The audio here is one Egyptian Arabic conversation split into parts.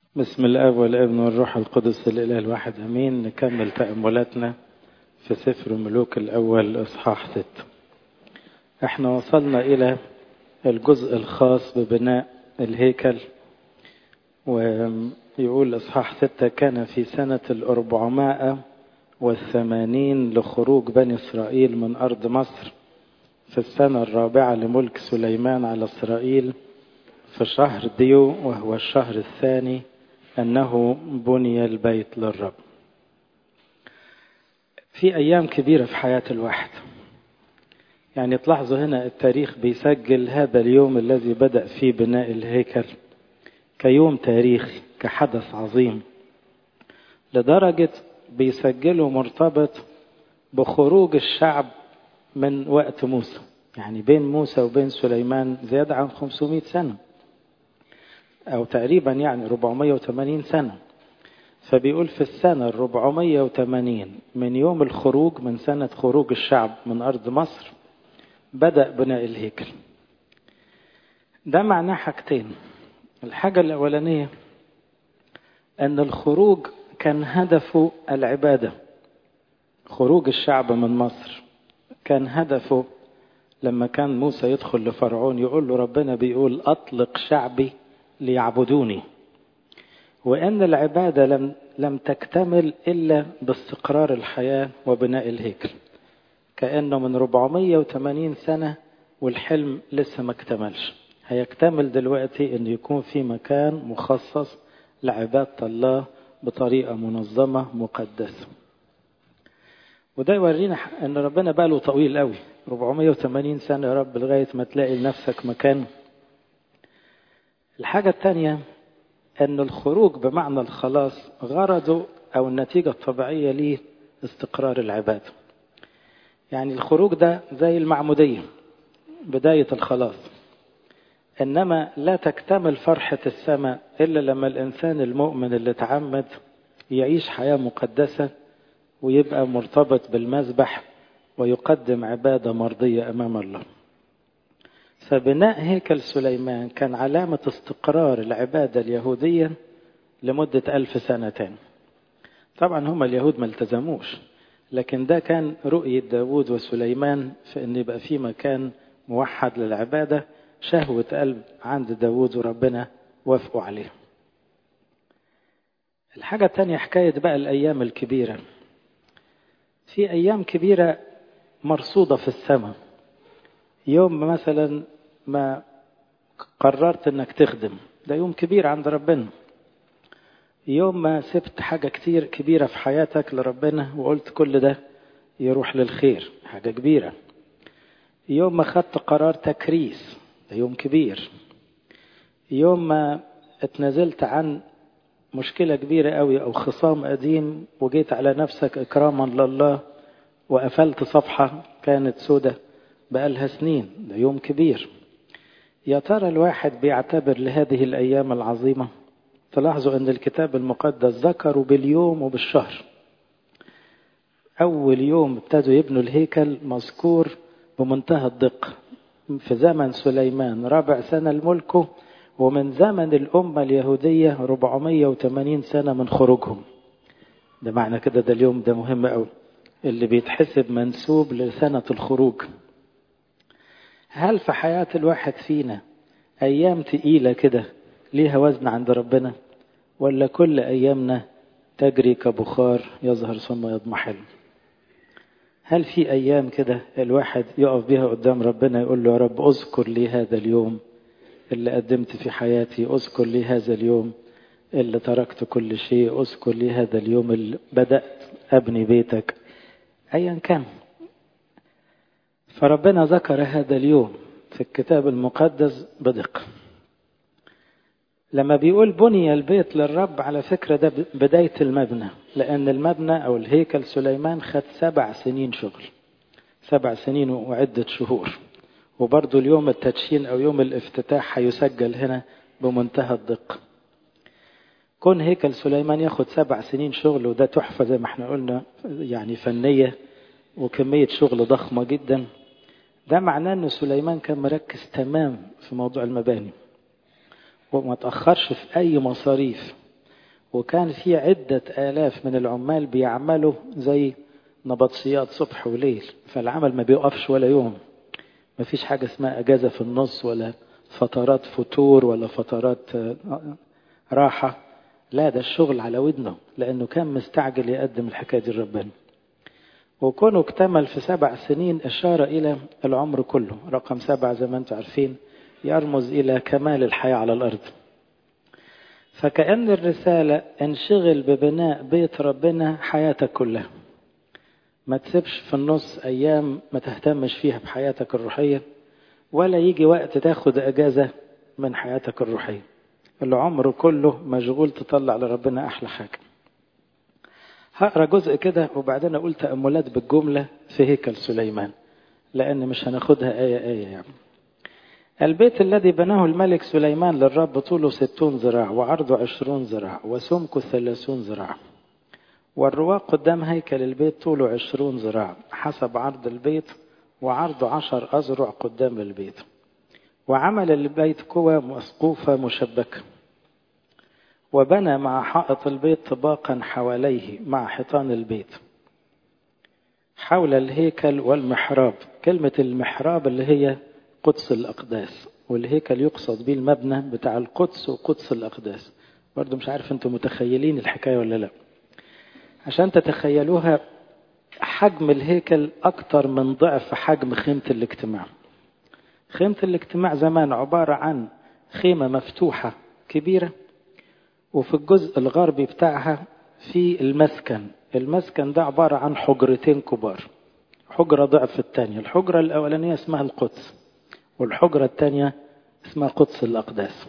بسم الاب والابن والروح القدس الاله الواحد امين نكمل تاملاتنا في سفر الملوك الاول اصحاح ست احنا وصلنا الى الجزء الخاص ببناء الهيكل ويقول اصحاح ستة كان في سنة الاربعمائة والثمانين لخروج بني اسرائيل من ارض مصر في السنة الرابعة لملك سليمان على اسرائيل في شهر ديو وهو الشهر الثاني أنه بني البيت للرب في أيام كبيرة في حياة الواحد يعني تلاحظوا هنا التاريخ بيسجل هذا اليوم الذي بدأ فيه بناء الهيكل كيوم تاريخي كحدث عظيم لدرجة بيسجله مرتبط بخروج الشعب من وقت موسى يعني بين موسى وبين سليمان زيادة عن 500 سنة أو تقريبا يعني 480 سنة فبيقول في السنة 480 من يوم الخروج من سنة خروج الشعب من أرض مصر بدأ بناء الهيكل ده معناه حاجتين الحاجة الأولانية أن الخروج كان هدفه العبادة خروج الشعب من مصر كان هدفه لما كان موسى يدخل لفرعون يقول له ربنا بيقول أطلق شعبي ليعبدوني وأن العبادة لم لم تكتمل إلا باستقرار الحياة وبناء الهيكل كأنه من 480 سنة والحلم لسه ما اكتملش هيكتمل دلوقتي أن يكون في مكان مخصص لعبادة الله بطريقة منظمة مقدسة وده يورينا ان ربنا باله طويل قوي 480 سنة يا رب لغاية ما تلاقي لنفسك مكان الحاجة الثانية أن الخروج بمعنى الخلاص غرضه أو النتيجة الطبيعية ليه استقرار العبادة يعني الخروج ده زي المعمودية بداية الخلاص إنما لا تكتمل فرحة السماء إلا لما الإنسان المؤمن اللي تعمد يعيش حياة مقدسة ويبقى مرتبط بالمذبح ويقدم عبادة مرضية أمام الله فبناء هيكل سليمان كان علامة استقرار العبادة اليهودية لمدة ألف سنة تاني طبعا هم اليهود ما التزموش لكن ده كان رؤية داود وسليمان في أن يبقى في مكان موحد للعبادة شهوة قلب عند داود وربنا وافقوا عليه الحاجة الثانية حكاية بقى الأيام الكبيرة في أيام كبيرة مرصودة في السماء يوم مثلا ما قررت انك تخدم ده يوم كبير عند ربنا يوم ما سبت حاجة كتير كبيرة في حياتك لربنا وقلت كل ده يروح للخير حاجة كبيرة يوم ما خدت قرار تكريس ده يوم كبير يوم ما اتنازلت عن مشكلة كبيرة قوي أو خصام قديم وجيت على نفسك إكراما لله وقفلت صفحة كانت سودة بقالها سنين ده يوم كبير يا ترى الواحد بيعتبر لهذه الأيام العظيمة تلاحظوا أن الكتاب المقدس ذكروا باليوم وبالشهر أول يوم ابتدوا يبنوا الهيكل مذكور بمنتهى الدقة في زمن سليمان رابع سنة لملكه ومن زمن الأمة اليهودية 480 سنة من خروجهم ده معنى كده ده اليوم ده مهم قوي اللي بيتحسب منسوب لسنة الخروج هل في حياة الواحد فينا أيام تقيلة كده ليها وزن عند ربنا ولا كل أيامنا تجري كبخار يظهر ثم يضمحل هل في أيام كده الواحد يقف بها قدام ربنا يقول له يا رب أذكر لي هذا اليوم اللي قدمت في حياتي أذكر لي هذا اليوم اللي تركت كل شيء أذكر لي هذا اليوم اللي بدأت أبني بيتك أيا كان فربنا ذكر هذا اليوم في الكتاب المقدس بدقة لما بيقول بني البيت للرب على فكرة ده بداية المبنى لأن المبنى أو الهيكل سليمان خد سبع سنين شغل سبع سنين وعدة شهور وبرضه اليوم التدشين أو يوم الافتتاح هيسجل هنا بمنتهى الدقة كون هيكل سليمان ياخد سبع سنين شغل وده تحفة زي ما احنا قلنا يعني فنية وكمية شغل ضخمة جدا ده معناه ان سليمان كان مركز تمام في موضوع المباني وما تأخرش في أي مصاريف وكان في عدة آلاف من العمال بيعملوا زي نبطشيات صبح وليل فالعمل ما بيوقفش ولا يوم ما فيش حاجة اسمها أجازة في النص ولا فترات فتور ولا فترات راحة لا ده الشغل على ودنه لأنه كان مستعجل يقدم الحكاية دي لربنا وكونه اكتمل في سبع سنين إشارة إلى العمر كله رقم سبعة زي ما أنتم عارفين يرمز إلى كمال الحياة على الأرض فكأن الرسالة انشغل ببناء بيت ربنا حياتك كلها ما تسيبش في النص أيام ما تهتمش فيها بحياتك الروحية ولا يجي وقت تاخد أجازة من حياتك الروحية العمر كله مشغول تطلع لربنا أحلى حاجة هقرا جزء كده وبعدين أقول تأملات بالجملة في هيكل سليمان لأن مش هناخدها آية آية يعني. البيت الذي بناه الملك سليمان للرب طوله ستون ذراع وعرضه عشرون ذراع وسمكه ثلاثون ذراع والرواق قدام هيكل البيت طوله عشرون ذراع حسب عرض البيت وعرضه عشر أذرع قدام البيت وعمل البيت قوى مسقوفة مشبكة وبنى مع حائط البيت طباقا حواليه مع حيطان البيت حول الهيكل والمحراب كلمة المحراب اللي هي قدس الأقداس والهيكل يقصد به المبنى بتاع القدس وقدس الأقداس برضو مش عارف انتم متخيلين الحكاية ولا لا عشان تتخيلوها حجم الهيكل أكتر من ضعف حجم خيمة الاجتماع خيمة الاجتماع زمان عبارة عن خيمة مفتوحة كبيرة وفي الجزء الغربي بتاعها في المسكن المسكن ده عبارة عن حجرتين كبار حجرة ضعف الثانية الحجرة الأولانية اسمها القدس والحجرة الثانية اسمها قدس الأقداس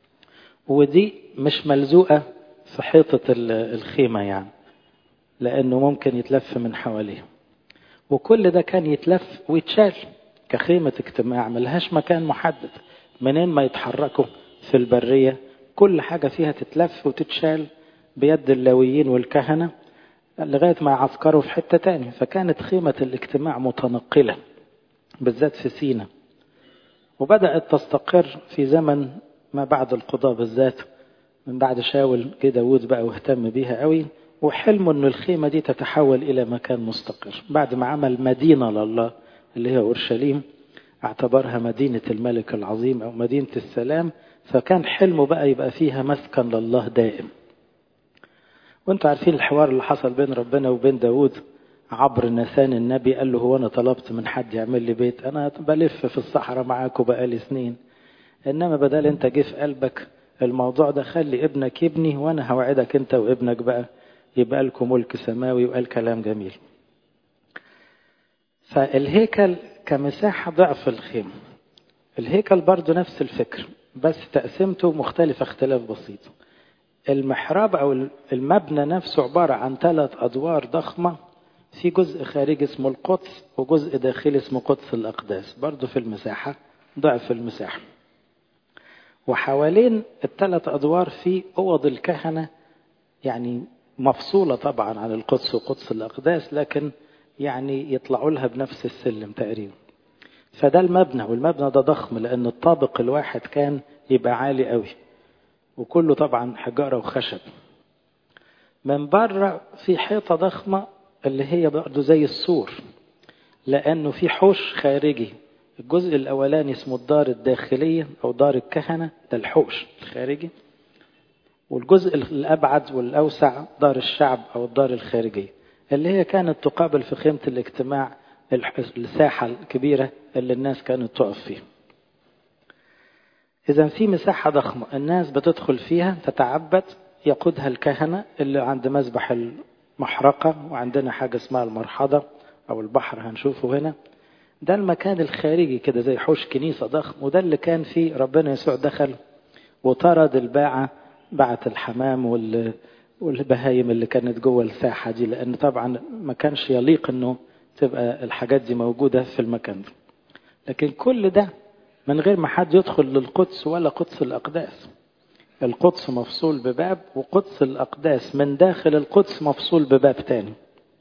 ودي مش ملزوقة في حيطة الخيمة يعني لأنه ممكن يتلف من حواليه وكل ده كان يتلف ويتشال كخيمة اجتماع ملهاش مكان محدد منين ما يتحركوا في البرية كل حاجة فيها تتلف وتتشال بيد اللاويين والكهنة لغاية ما يعسكروا في حتة تانية فكانت خيمة الاجتماع متنقلة بالذات في سينا وبدأت تستقر في زمن ما بعد القضاء بالذات من بعد شاول جه داوود بقى واهتم بيها قوي وحلمه ان الخيمة دي تتحول الى مكان مستقر بعد ما عمل مدينة لله اللي هي اورشليم اعتبرها مدينة الملك العظيم او مدينة السلام فكان حلمه بقى يبقى فيها مسكن لله دائم وانتوا عارفين الحوار اللي حصل بين ربنا وبين داود عبر نسان النبي قال له هو انا طلبت من حد يعمل لي بيت انا بلف في الصحراء معاكم بقالي سنين انما بدل انت جه في قلبك الموضوع ده خلي ابنك يبني وانا هوعدك انت وابنك بقى يبقى لكم ملك سماوي وقال كلام جميل فالهيكل كمساحة ضعف الخيمة الهيكل برضو نفس الفكر بس تقسيمته مختلفة اختلاف بسيط المحراب أو المبنى نفسه عبارة عن ثلاث أدوار ضخمة في جزء خارجي اسمه القدس وجزء داخلي اسمه قدس الأقداس برضو في المساحة ضعف المساحة وحوالين الثلاث أدوار في أوض الكهنة يعني مفصولة طبعا عن القدس وقدس الأقداس لكن يعني يطلعوا لها بنفس السلم تقريبا فده المبنى والمبنى ده ضخم لأن الطابق الواحد كان يبقى عالي قوي وكله طبعا حجارة وخشب من بره في حيطة ضخمة اللي هي برضه زي السور لأنه في حوش خارجي الجزء الأولاني اسمه الدار الداخلية أو دار الكهنة ده الحوش الخارجي والجزء الأبعد والأوسع دار الشعب أو الدار الخارجية اللي هي كانت تقابل في خيمة الاجتماع الساحة الكبيرة اللي الناس كانت تقف فيها إذا في مساحة ضخمة الناس بتدخل فيها تتعبد يقودها الكهنة اللي عند مذبح المحرقة وعندنا حاجة اسمها المرحضة أو البحر هنشوفه هنا ده المكان الخارجي كده زي حوش كنيسة ضخم وده اللي كان فيه ربنا يسوع دخل وطرد الباعة بعت الحمام وال والبهايم اللي كانت جوه الساحة دي لأن طبعا ما كانش يليق أنه تبقى الحاجات دي موجودة في المكان ده لكن كل ده من غير ما حد يدخل للقدس ولا قدس الأقداس القدس مفصول بباب وقدس الأقداس من داخل القدس مفصول بباب تاني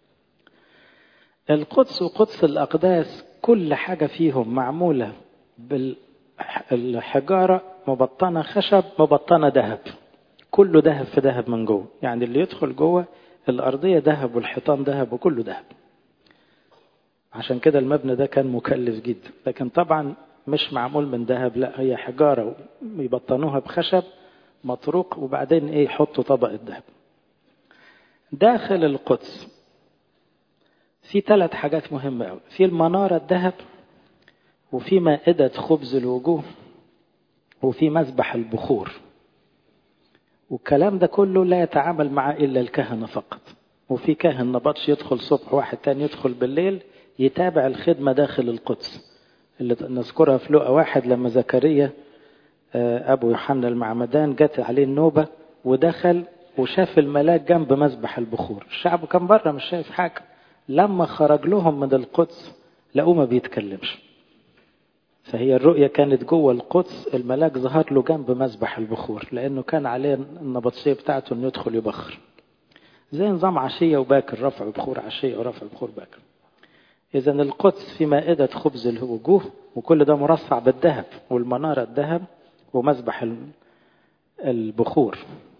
القدس وقدس الأقداس كل حاجة فيهم معمولة بالحجارة مبطنة خشب مبطنة ذهب كله ذهب في ذهب من جوه يعني اللي يدخل جوه الأرضية ذهب والحيطان ذهب وكله ذهب عشان كده المبنى ده كان مكلف جدا لكن طبعا مش معمول من ذهب لا هي حجارة يبطنوها بخشب مطروق وبعدين ايه يحطوا طبقة ذهب داخل القدس في ثلاث حاجات مهمة قوي في المنارة الذهب وفي مائدة خبز الوجوه وفي مذبح البخور والكلام ده كله لا يتعامل معه إلا الكهنة فقط وفي كاهن نبطش يدخل صبح واحد تاني يدخل بالليل يتابع الخدمة داخل القدس اللي نذكرها في لقا واحد لما زكريا أبو يوحنا المعمدان جت عليه النوبة ودخل وشاف الملاك جنب مذبح البخور الشعب كان بره مش شايف حاجة لما خرج لهم من القدس لقوه ما بيتكلمش فهي الرؤية كانت جوه القدس الملاك ظهر له جنب مذبح البخور لأنه كان عليه النبطشية بتاعته إنه يدخل يبخر زي نظام عشية وباكر رفع بخور عشية ورفع بخور باكر إذا القدس في مائدة خبز الوجوه وكل ده مرصع بالذهب والمنارة الذهب ومذبح البخور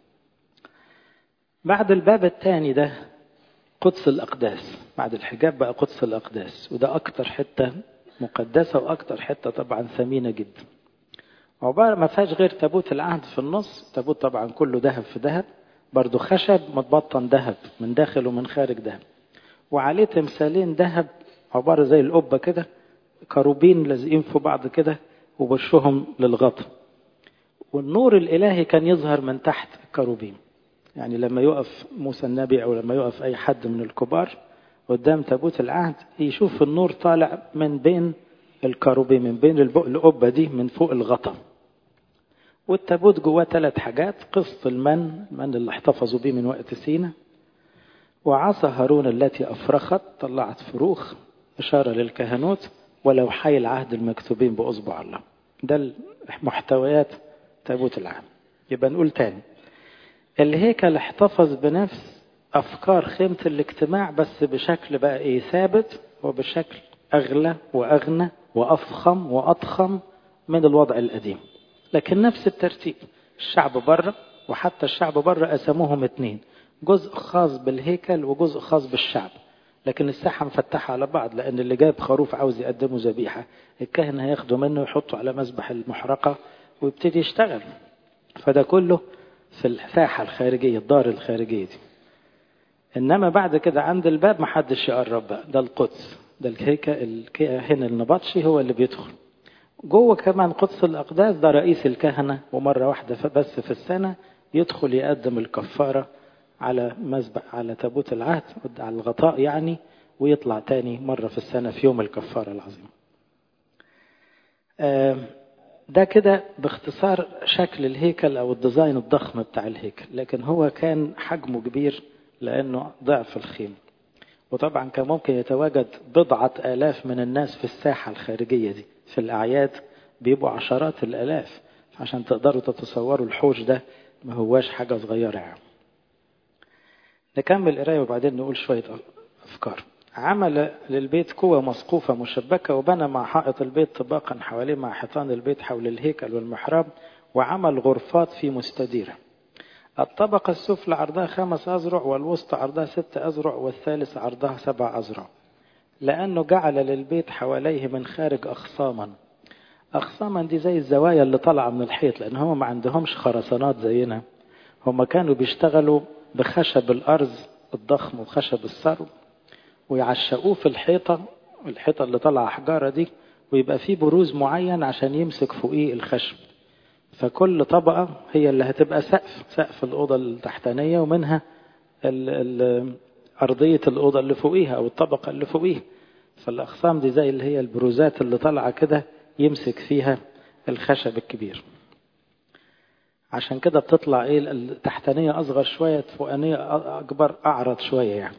بعد الباب الثاني ده قدس الأقداس بعد الحجاب بقى قدس الأقداس وده أكتر حتة مقدسة وأكتر حتة طبعا ثمينة جدا عبارة ما فيهاش غير تابوت العهد في النص تابوت طبعا كله ذهب في ذهب برضه خشب متبطن ذهب من داخل ومن خارج ذهب وعليه تمثالين ذهب عبارة زي القبة كده كروبين لازقين في بعض كده وبشهم للغطا والنور الإلهي كان يظهر من تحت الكروبين يعني لما يقف موسى النبي أو لما يقف أي حد من الكبار قدام تابوت العهد يشوف النور طالع من بين الكروبين من بين القبة دي من فوق الغطا والتابوت جواه ثلاث حاجات قسط المن المن اللي احتفظوا بيه من وقت سينا وعصا هارون التي أفرخت طلعت فروخ إشارة للكهنوت ولوحي العهد المكتوبين بأصبع الله ده محتويات تابوت العهد يبقى نقول تاني الهيكل احتفظ بنفس أفكار خيمة الاجتماع بس بشكل بقى إيه ثابت وبشكل أغلى وأغنى وأفخم وأضخم من الوضع القديم لكن نفس الترتيب الشعب بره وحتى الشعب بره قسموهم اتنين جزء خاص بالهيكل وجزء خاص بالشعب لكن الساحة مفتحة على بعض لأن اللي جايب خروف عاوز يقدمه ذبيحة الكاهن هياخده منه ويحطه على مذبح المحرقة ويبتدي يشتغل فده كله في الساحة الخارجية الدار الخارجية دي إنما بعد كده عند الباب محدش يقرب بقى ده القدس ده الهيكل الكاهن النبطشي هو اللي بيدخل جوه كمان قدس الأقداس ده رئيس الكهنة ومرة واحدة بس في السنة يدخل يقدم الكفارة على مذبح على تابوت العهد على الغطاء يعني ويطلع تاني مرة في السنة في يوم الكفارة العظيم ده كده باختصار شكل الهيكل أو الديزاين الضخم بتاع الهيكل لكن هو كان حجمه كبير لأنه ضعف الخيمة وطبعا كان ممكن يتواجد بضعة آلاف من الناس في الساحة الخارجية دي في الأعياد بيبقوا عشرات الآلاف عشان تقدروا تتصوروا الحوش ده ما هواش حاجة صغيرة يعني نكمل قراية وبعدين نقول شوية أفكار عمل للبيت قوة مسقوفة مشبكة وبنى مع حائط البيت طباقا حواليه مع حيطان البيت حول الهيكل والمحراب وعمل غرفات في مستديرة الطبقة السفلى عرضها خمس أذرع والوسطى عرضها ست أذرع والثالث عرضها سبع أذرع لأنه جعل للبيت حواليه من خارج أخصاما أخصاما دي زي الزوايا اللي طالعة من الحيط لأن هم ما عندهمش خرسانات زينا هم كانوا بيشتغلوا بخشب الأرز الضخم وخشب السرو ويعشقوه في الحيطة الحيطة اللي طالعة حجارة دي ويبقى فيه بروز معين عشان يمسك فوقيه الخشب فكل طبقة هي اللي هتبقى سقف سقف الأوضة التحتانية ومنها ال ال أرضية الأوضة اللي فوقيها أو الطبقة اللي فوقيها فالأخصام دي زي اللي هي البروزات اللي طالعة كده يمسك فيها الخشب الكبير عشان كده بتطلع ايه التحتانية أصغر شوية فوقانية أكبر أعرض شوية يعني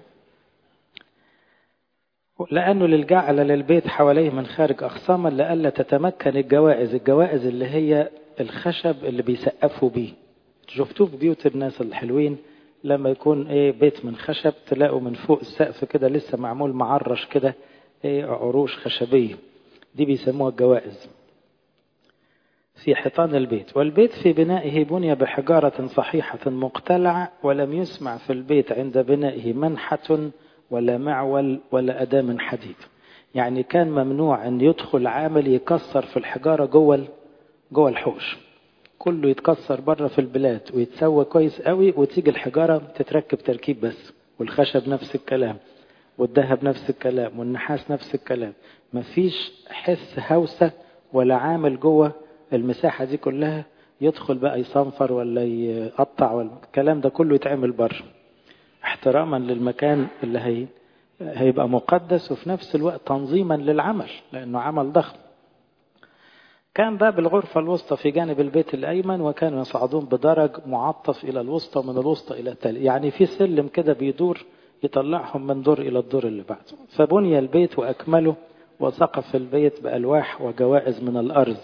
لأنه للجعل للبيت حواليه من خارج أخصاما لألا تتمكن الجوائز الجوائز اللي هي الخشب اللي بيسقفوا بيه شفتوه في بيوت الناس الحلوين لما يكون ايه بيت من خشب تلاقوا من فوق السقف كده لسه معمول معرش كده ايه عروش خشبية دي بيسموها الجوائز في حيطان البيت والبيت في بنائه بني بحجارة صحيحة مقتلعة ولم يسمع في البيت عند بنائه منحة ولا معول ولا أداة من حديد يعني كان ممنوع أن يدخل عامل يكسر في الحجارة جوه جوه الحوش كله يتكسر بره في البلاد ويتسوى كويس قوي وتيجي الحجارة تتركب تركيب بس والخشب نفس الكلام والذهب نفس الكلام والنحاس نفس الكلام مفيش حس هوسة ولا عامل جوه المساحة دي كلها يدخل بقى يصنفر ولا يقطع ولا الكلام ده كله يتعمل بره احتراما للمكان اللي هي هيبقى مقدس وفي نفس الوقت تنظيما للعمل لأنه عمل ضخم كان باب الغرفة الوسطى في جانب البيت الأيمن وكانوا يصعدون بدرج معطف إلى الوسطى ومن الوسطى إلى التالي يعني في سلم كده بيدور يطلعهم من دور إلى الدور اللي بعده فبني البيت وأكمله وسقف البيت بألواح وجوائز من الأرض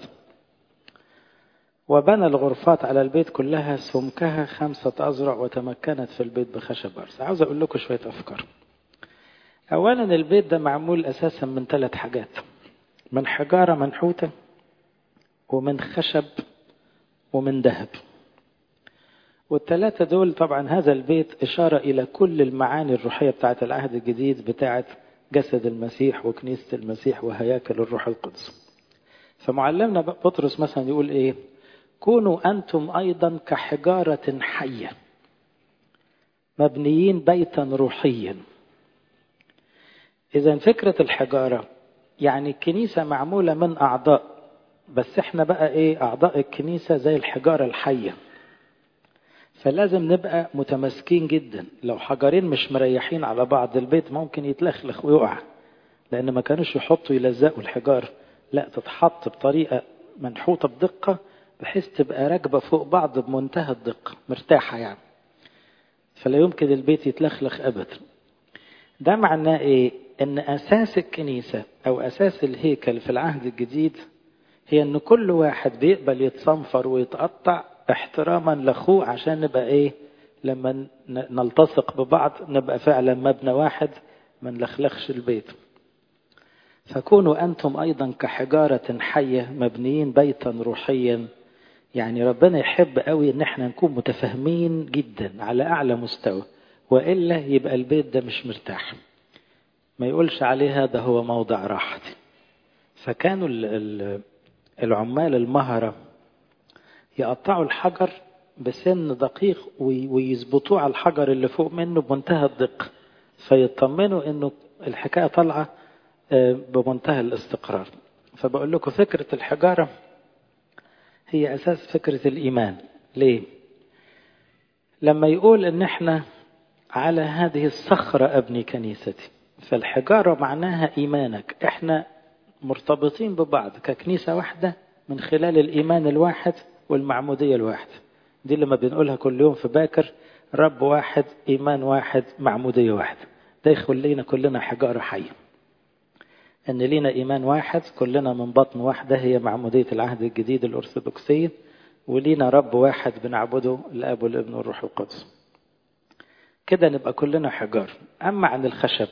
وبنى الغرفات على البيت كلها سمكها خمسة أزرع وتمكنت في البيت بخشب أرز عاوز أقول لكم شوية أفكار أولا البيت ده معمول أساسا من ثلاث حاجات من حجارة منحوتة ومن خشب ومن ذهب والثلاثة دول طبعا هذا البيت إشارة إلى كل المعاني الروحية بتاعة العهد الجديد بتاعة جسد المسيح وكنيسة المسيح وهياكل الروح القدس فمعلمنا بطرس مثلا يقول إيه كونوا أنتم أيضا كحجارة حية مبنيين بيتا روحيا إذا فكرة الحجارة يعني الكنيسة معمولة من أعضاء بس احنا بقى ايه أعضاء الكنيسة زي الحجارة الحية فلازم نبقى متماسكين جدا لو حجرين مش مريحين على بعض البيت ممكن يتلخلخ ويقع لأن ما كانوش يحطوا يلزقوا الحجار لا تتحط بطريقة منحوطة بدقة بحيث تبقى راكبة فوق بعض بمنتهى الدقة مرتاحة يعني فلا يمكن البيت يتلخلخ أبدا ده معناه إيه؟ إن أساس الكنيسة أو أساس الهيكل في العهد الجديد هي إن كل واحد بيقبل يتصنفر ويتقطع احتراما لأخوه عشان نبقى إيه؟ لما نلتصق ببعض نبقى فعلا مبنى واحد ما نلخلخش البيت فكونوا أنتم أيضا كحجارة حية مبنيين بيتا روحيا يعني ربنا يحب قوي ان احنا نكون متفاهمين جدا على اعلى مستوى والا يبقى البيت ده مش مرتاح ما يقولش عليه هذا هو موضع راحتي فكانوا العمال المهرة يقطعوا الحجر بسن دقيق ويظبطوه على الحجر اللي فوق منه بمنتهى الدقة فيطمنوا انه الحكاية طالعة بمنتهى الاستقرار فبقول لكم فكرة الحجارة هي أساس فكرة الإيمان ليه؟ لما يقول إن إحنا على هذه الصخرة أبني كنيستي فالحجارة معناها إيمانك إحنا مرتبطين ببعض ككنيسة واحدة من خلال الإيمان الواحد والمعمودية الواحدة دي لما بنقولها كل يوم في باكر رب واحد إيمان واحد معمودية واحدة ده يخلينا كلنا حجارة حية ان لينا ايمان واحد كلنا من بطن واحده هي معموديه العهد الجديد الارثوذكسيه ولينا رب واحد بنعبده الاب والابن والروح القدس كده نبقى كلنا حجار اما عن الخشب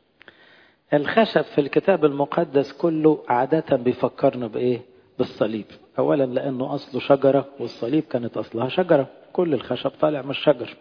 الخشب في الكتاب المقدس كله عادة بيفكرنا بإيه؟ بالصليب أولا لأنه أصله شجرة والصليب كانت أصلها شجرة كل الخشب طالع من الشجر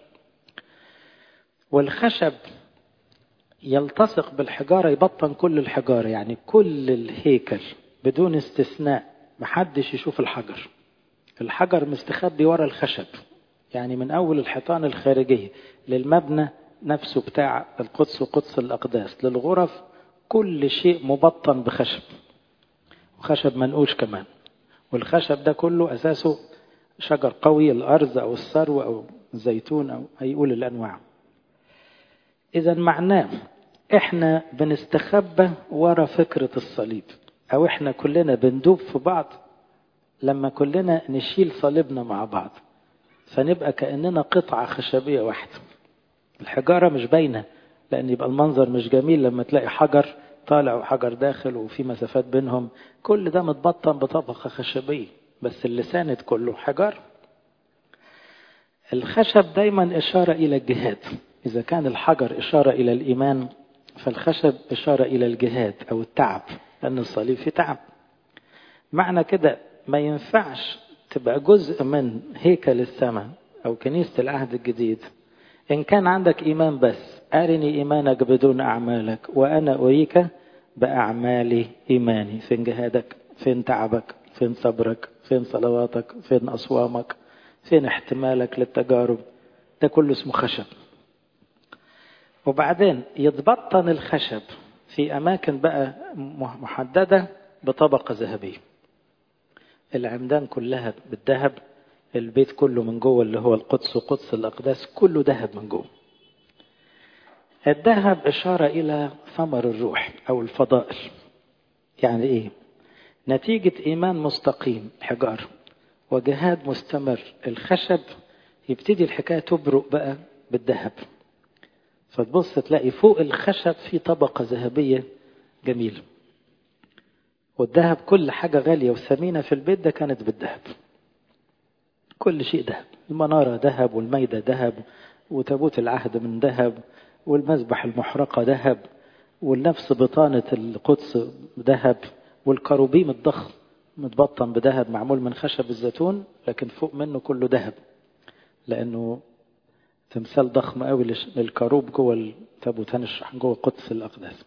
والخشب يلتصق بالحجارة يبطن كل الحجارة يعني كل الهيكل بدون استثناء محدش يشوف الحجر الحجر مستخبي ورا الخشب يعني من أول الحيطان الخارجية للمبنى نفسه بتاع القدس وقدس الأقداس للغرف كل شيء مبطن بخشب وخشب منقوش كمان والخشب ده كله أساسه شجر قوي الأرز أو السرو أو الزيتون أو هيقول الأنواع إذا معناه إحنا بنستخبى ورا فكرة الصليب أو إحنا كلنا بندوب في بعض لما كلنا نشيل صليبنا مع بعض فنبقى كأننا قطعة خشبية واحدة الحجارة مش باينة لأن يبقى المنظر مش جميل لما تلاقي حجر طالع وحجر داخل وفي مسافات بينهم كل ده متبطن بطبقة خشبية بس اللي ساند كله حجر الخشب دايما إشارة إلى الجهاد إذا كان الحجر إشارة إلى الإيمان فالخشب إشارة إلى الجهاد أو التعب لأن الصليب فيه تعب معنى كده ما ينفعش تبقى جزء من هيكل السماء أو كنيسة العهد الجديد إن كان عندك إيمان بس أرني إيمانك بدون أعمالك وأنا أريك بأعمالي إيماني فين جهادك فين تعبك فين صبرك فين صلواتك فين أصوامك فين احتمالك للتجارب ده كله اسمه خشب وبعدين يتبطن الخشب في أماكن بقى محددة بطبقة ذهبية العمدان كلها بالذهب البيت كله من جوه اللي هو القدس وقدس الأقداس كله ذهب من جوه الذهب إشارة إلى ثمر الروح أو الفضائل يعني إيه نتيجة إيمان مستقيم حجار وجهاد مستمر الخشب يبتدي الحكاية تبرق بقى بالذهب فتبص تلاقي فوق الخشب في طبقة ذهبية جميلة والذهب كل حاجة غالية وثمينة في البيت ده كانت بالذهب كل شيء ذهب المنارة ذهب والميدة ذهب وتابوت العهد من ذهب والمذبح المحرقة ذهب والنفس بطانة القدس ذهب والكروبيم الضخم متبطن بذهب معمول من خشب الزيتون لكن فوق منه كله ذهب لأنه تمثال ضخم قوي للكروب جوه التابوت هنشرح جوه قدس الأقداس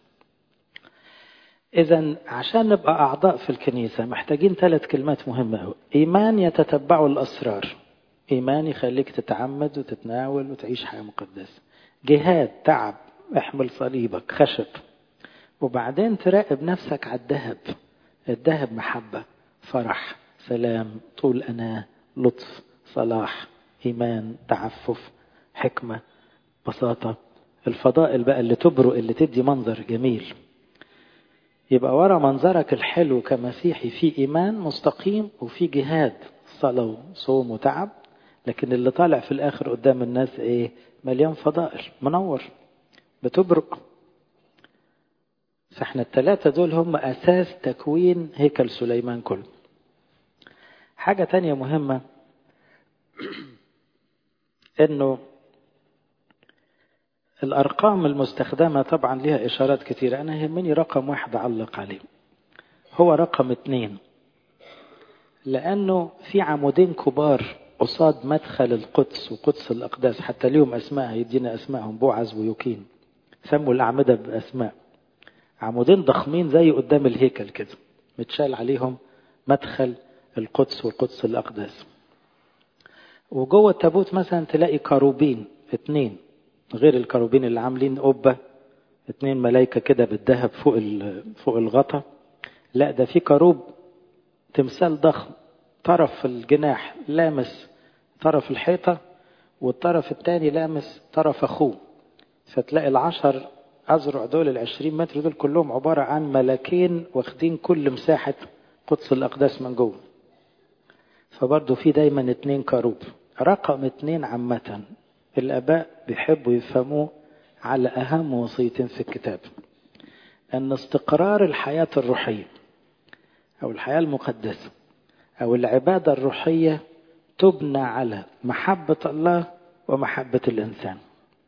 إذا عشان نبقى أعضاء في الكنيسة محتاجين ثلاث كلمات مهمة أوي إيمان يتتبع الأسرار إيمان يخليك تتعمد وتتناول وتعيش حياة مقدسة جهاد تعب احمل صليبك خشب وبعدين تراقب نفسك على الذهب الذهب محبة فرح سلام طول أناة لطف صلاح إيمان تعفف حكمة بساطة الفضائل بقى اللي تبرق اللي تدي منظر جميل يبقى ورا منظرك الحلو كمسيحي في إيمان مستقيم وفي جهاد صلاة وصوم وتعب لكن اللي طالع في الآخر قدام الناس إيه مليان فضائل منور بتبرق فاحنا الثلاثة دول هم أساس تكوين هيكل سليمان كله حاجة تانية مهمة انه الأرقام المستخدمة طبعا لها إشارات كثيرة أنا يهمني رقم واحد أعلق عليه هو رقم اثنين لأنه في عمودين كبار قصاد مدخل القدس وقدس الأقداس حتى ليهم أسماء يدينا أسمائهم بوعز ويوكين سموا الأعمدة بأسماء عمودين ضخمين زي قدام الهيكل كده متشال عليهم مدخل القدس وقدس الأقداس وجوه التابوت مثلا تلاقي كروبين اتنين غير الكروبين اللي عاملين قبة اتنين ملايكة كده بالذهب فوق فوق الغطا لا ده في كروب تمثال ضخم طرف الجناح لامس طرف الحيطة والطرف الثاني لامس طرف أخوه فتلاقي العشر أزرع دول العشرين متر دول كلهم عبارة عن ملاكين واخدين كل مساحة قدس الأقداس من جوه فبرضه في دايما اتنين كروب رقم اتنين عامة الآباء بيحبوا يفهموه على أهم وصيتين في الكتاب أن استقرار الحياة الروحية أو الحياة المقدسة أو العبادة الروحية تبنى على محبة الله ومحبة الإنسان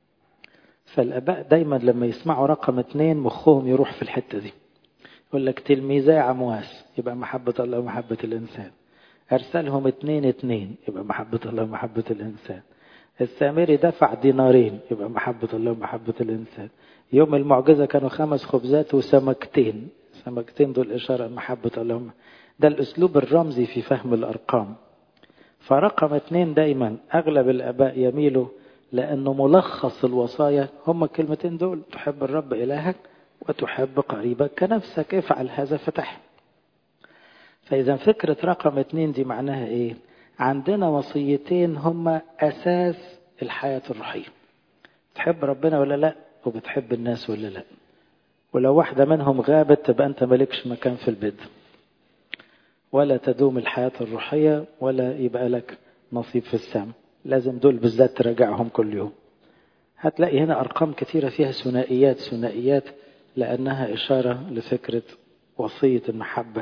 فالآباء دايما لما يسمعوا رقم اتنين مخهم يروح في الحتة دي يقول لك تلميذي عمواس يبقى محبة الله ومحبة الإنسان أرسلهم اتنين اتنين يبقى محبة الله ومحبة الإنسان السامري دفع دينارين يبقى محبة الله ومحبة الإنسان يوم المعجزة كانوا خمس خبزات وسمكتين سمكتين دول إشارة محبة الله ده الأسلوب الرمزي في فهم الأرقام فرقم اتنين دايما أغلب الآباء يميلوا لأنه ملخص الوصايا هم الكلمتين دول تحب الرب إلهك وتحب قريبك كنفسك افعل هذا فتح فإذا فكرة رقم اتنين دي معناها إيه عندنا وصيتين هما أساس الحياة الروحية تحب ربنا ولا لا وبتحب الناس ولا لا ولو واحدة منهم غابت تبقى أنت مالكش مكان في البيت ولا تدوم الحياة الروحية ولا يبقى لك نصيب في السماء لازم دول بالذات تراجعهم كل يوم هتلاقي هنا أرقام كثيرة فيها ثنائيات ثنائيات لأنها إشارة لفكرة وصية المحبة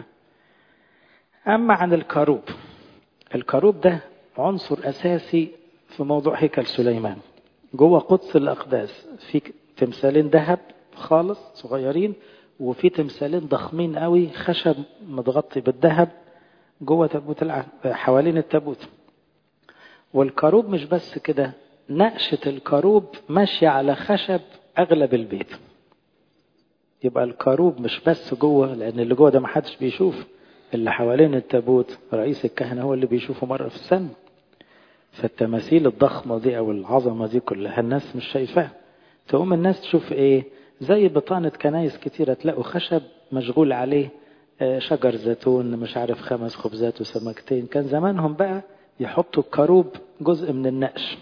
أما عن الكروب الكروب ده عنصر أساسي في موضوع هيكل سليمان جوه قدس الأقداس في تمثالين ذهب خالص صغيرين وفي تمثالين ضخمين قوي خشب متغطي بالذهب جوه تابوت العهد حوالين التابوت والكروب مش بس كده نقشة الكروب ماشية على خشب أغلب البيت يبقى الكروب مش بس جوه لأن اللي جوه ده محدش بيشوف اللي حوالين التابوت رئيس الكهنة هو اللي بيشوفه مرة في السنة فالتماثيل الضخمة دي أو العظمة دي كلها الناس مش شايفاها تقوم الناس تشوف إيه زي بطانة كنايس كتيرة تلاقوا خشب مشغول عليه شجر زيتون مش عارف خمس خبزات وسمكتين كان زمانهم بقى يحطوا الكروب جزء من النقش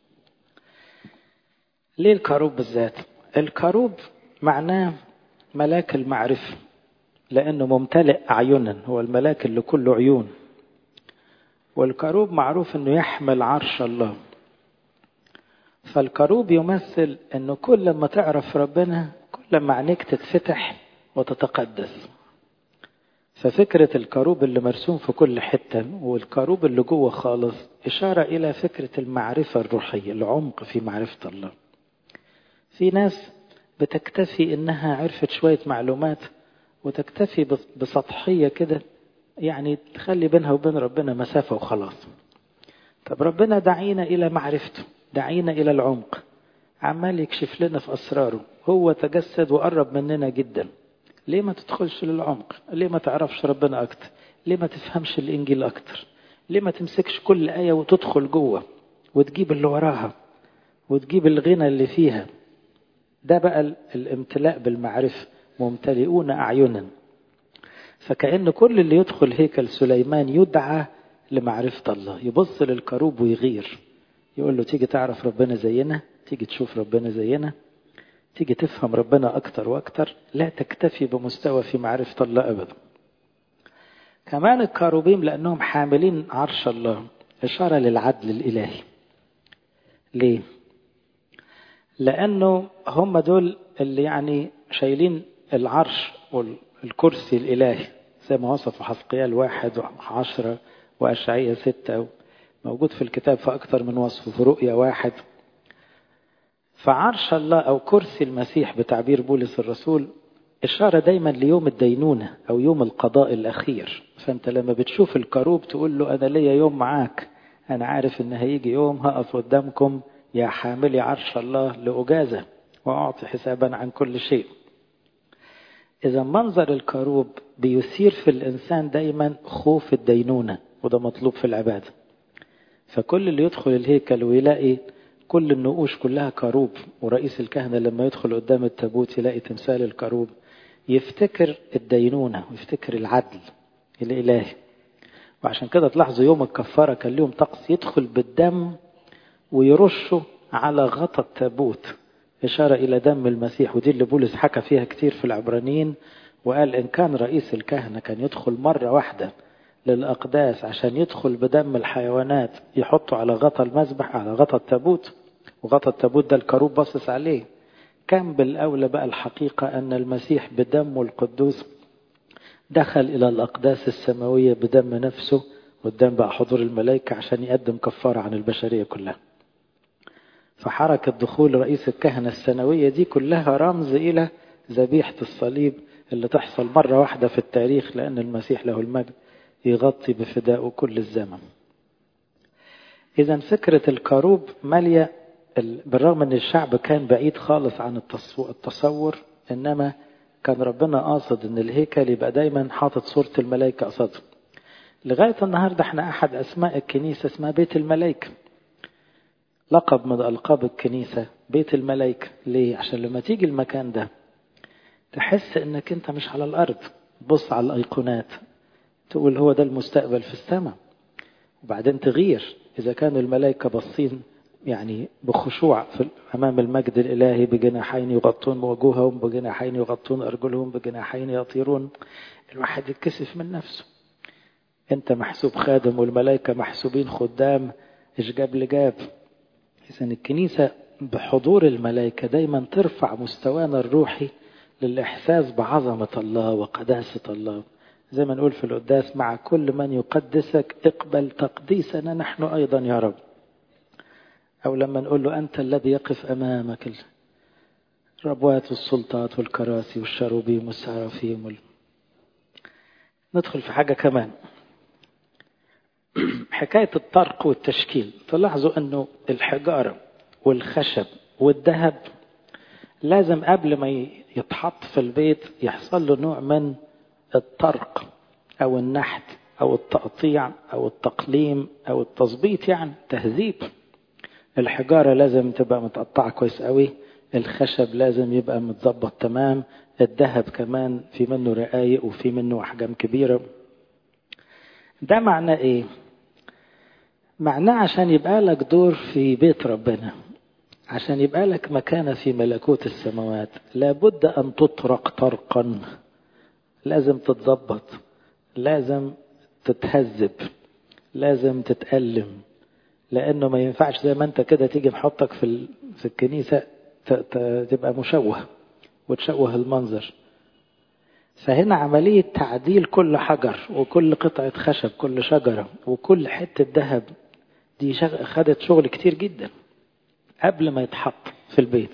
ليه الكروب بالذات الكروب معناه ملاك المعرفة لأنه ممتلئ أعينا هو الملاك اللي كله عيون والكروب معروف أنه يحمل عرش الله فالكروب يمثل أنه كل ما تعرف ربنا كل ما عينيك تتفتح وتتقدس ففكرة الكروب اللي مرسوم في كل حتة والكروب اللي جوه خالص إشارة إلى فكرة المعرفة الروحية العمق في معرفة الله في ناس بتكتفي إنها عرفت شوية معلومات وتكتفي بسطحية كده يعني تخلي بينها وبين ربنا مسافة وخلاص طب ربنا دعينا إلى معرفته دعينا إلى العمق عمال يكشف لنا في أسراره هو تجسد وقرب مننا جدا ليه ما تدخلش للعمق ليه ما تعرفش ربنا أكتر ليه ما تفهمش الإنجيل أكتر ليه ما تمسكش كل آية وتدخل جوه وتجيب اللي وراها وتجيب الغنى اللي فيها ده بقى الامتلاء بالمعرفة ممتلئون أعينا فكأن كل اللي يدخل هيكل سليمان يدعى لمعرفة الله يبص للكروب ويغير يقول له تيجي تعرف ربنا زينا تيجي تشوف ربنا زينا تيجي تفهم ربنا أكتر وأكتر لا تكتفي بمستوى في معرفة الله أبدا كمان الكاروبيم لأنهم حاملين عرش الله إشارة للعدل الإلهي ليه؟ لأنه هم دول اللي يعني شايلين العرش والكرسي الإلهي زي ما وصف حسقيال واحد وعشرة وأشعية ستة موجود في الكتاب في أكثر من وصف في رؤية واحد فعرش الله أو كرسي المسيح بتعبير بولس الرسول إشارة دايما ليوم الدينونة أو يوم القضاء الأخير فأنت لما بتشوف الكروب تقول له أنا ليا يوم معاك أنا عارف إن هيجي يوم هقف قدامكم يا حاملي عرش الله لأجازة وأعطي حسابا عن كل شيء إذا منظر الكروب بيثير في الإنسان دايما خوف الدينونة وده مطلوب في العبادة فكل اللي يدخل الهيكل ويلاقي كل النقوش كلها كروب ورئيس الكهنة لما يدخل قدام التابوت يلاقي تمثال الكروب يفتكر الدينونة ويفتكر العدل الإلهي وعشان كده تلاحظوا يوم الكفارة كان لهم طقس يدخل بالدم ويرشه على غطى التابوت إشارة إلى دم المسيح ودي اللي بولس حكى فيها كتير في العبرانيين وقال إن كان رئيس الكهنة كان يدخل مرة واحدة للأقداس عشان يدخل بدم الحيوانات يحطه على غطى المذبح على غطى التابوت وغطى التابوت ده الكروب باصص عليه كان بالأولى بقى الحقيقة أن المسيح بدمه القدوس دخل إلى الأقداس السماوية بدم نفسه قدام بقى حضور الملائكة عشان يقدم كفارة عن البشرية كلها فحركة دخول رئيس الكهنة السنوية دي كلها رمز إلى ذبيحة الصليب اللي تحصل مرة واحدة في التاريخ لأن المسيح له المجد يغطي بفدائه كل الزمن إذا فكرة الكروب مالية بالرغم أن الشعب كان بعيد خالص عن التصور إنما كان ربنا قاصد أن الهيكل يبقى دايما حاطط صورة الملائكة قصده لغاية النهاردة احنا أحد أسماء الكنيسة اسمها بيت الملائكة لقب من ألقاب الكنيسة بيت الملائكة ليه؟ عشان لما تيجي المكان ده تحس انك انت مش على الأرض تبص على الأيقونات تقول هو ده المستقبل في السماء وبعدين تغير إذا كانوا الملائكة باصين يعني بخشوع في أمام المجد الإلهي بجناحين يغطون وجوههم بجناحين يغطون أرجلهم بجناحين يطيرون الواحد يتكسف من نفسه أنت محسوب خادم والملائكة محسوبين خدام إيش جاب لجاب إذا الكنيسة بحضور الملائكة دايما ترفع مستوانا الروحي للإحساس بعظمة الله وقداسة الله زي ما نقول في القداس مع كل من يقدسك اقبل تقديسنا نحن أيضا يا رب أو لما نقول له أنت الذي يقف أمامك الربوات والسلطات والكراسي والشروبيم والسرافيم وال... ندخل في حاجة كمان حكاية الطرق والتشكيل تلاحظوا أنه الحجارة والخشب والذهب لازم قبل ما يتحط في البيت يحصل له نوع من الطرق أو النحت أو التقطيع أو التقليم أو التظبيط يعني تهذيب الحجارة لازم تبقى متقطعة كويس قوي الخشب لازم يبقى متظبط تمام الذهب كمان في منه رقايق وفي منه أحجام كبيرة ده معناه إيه؟ معناه عشان يبقى لك دور في بيت ربنا عشان يبقى لك مكانة في ملكوت السماوات لابد أن تطرق طرقا لازم تتظبط لازم تتهذب لازم تتألم لأنه ما ينفعش زي ما أنت كده تيجي نحطك في في الكنيسة تبقى مشوه وتشوه المنظر فهنا عملية تعديل كل حجر وكل قطعة خشب كل شجرة وكل حتة ذهب دي خدت شغل كتير جدا قبل ما يتحط في البيت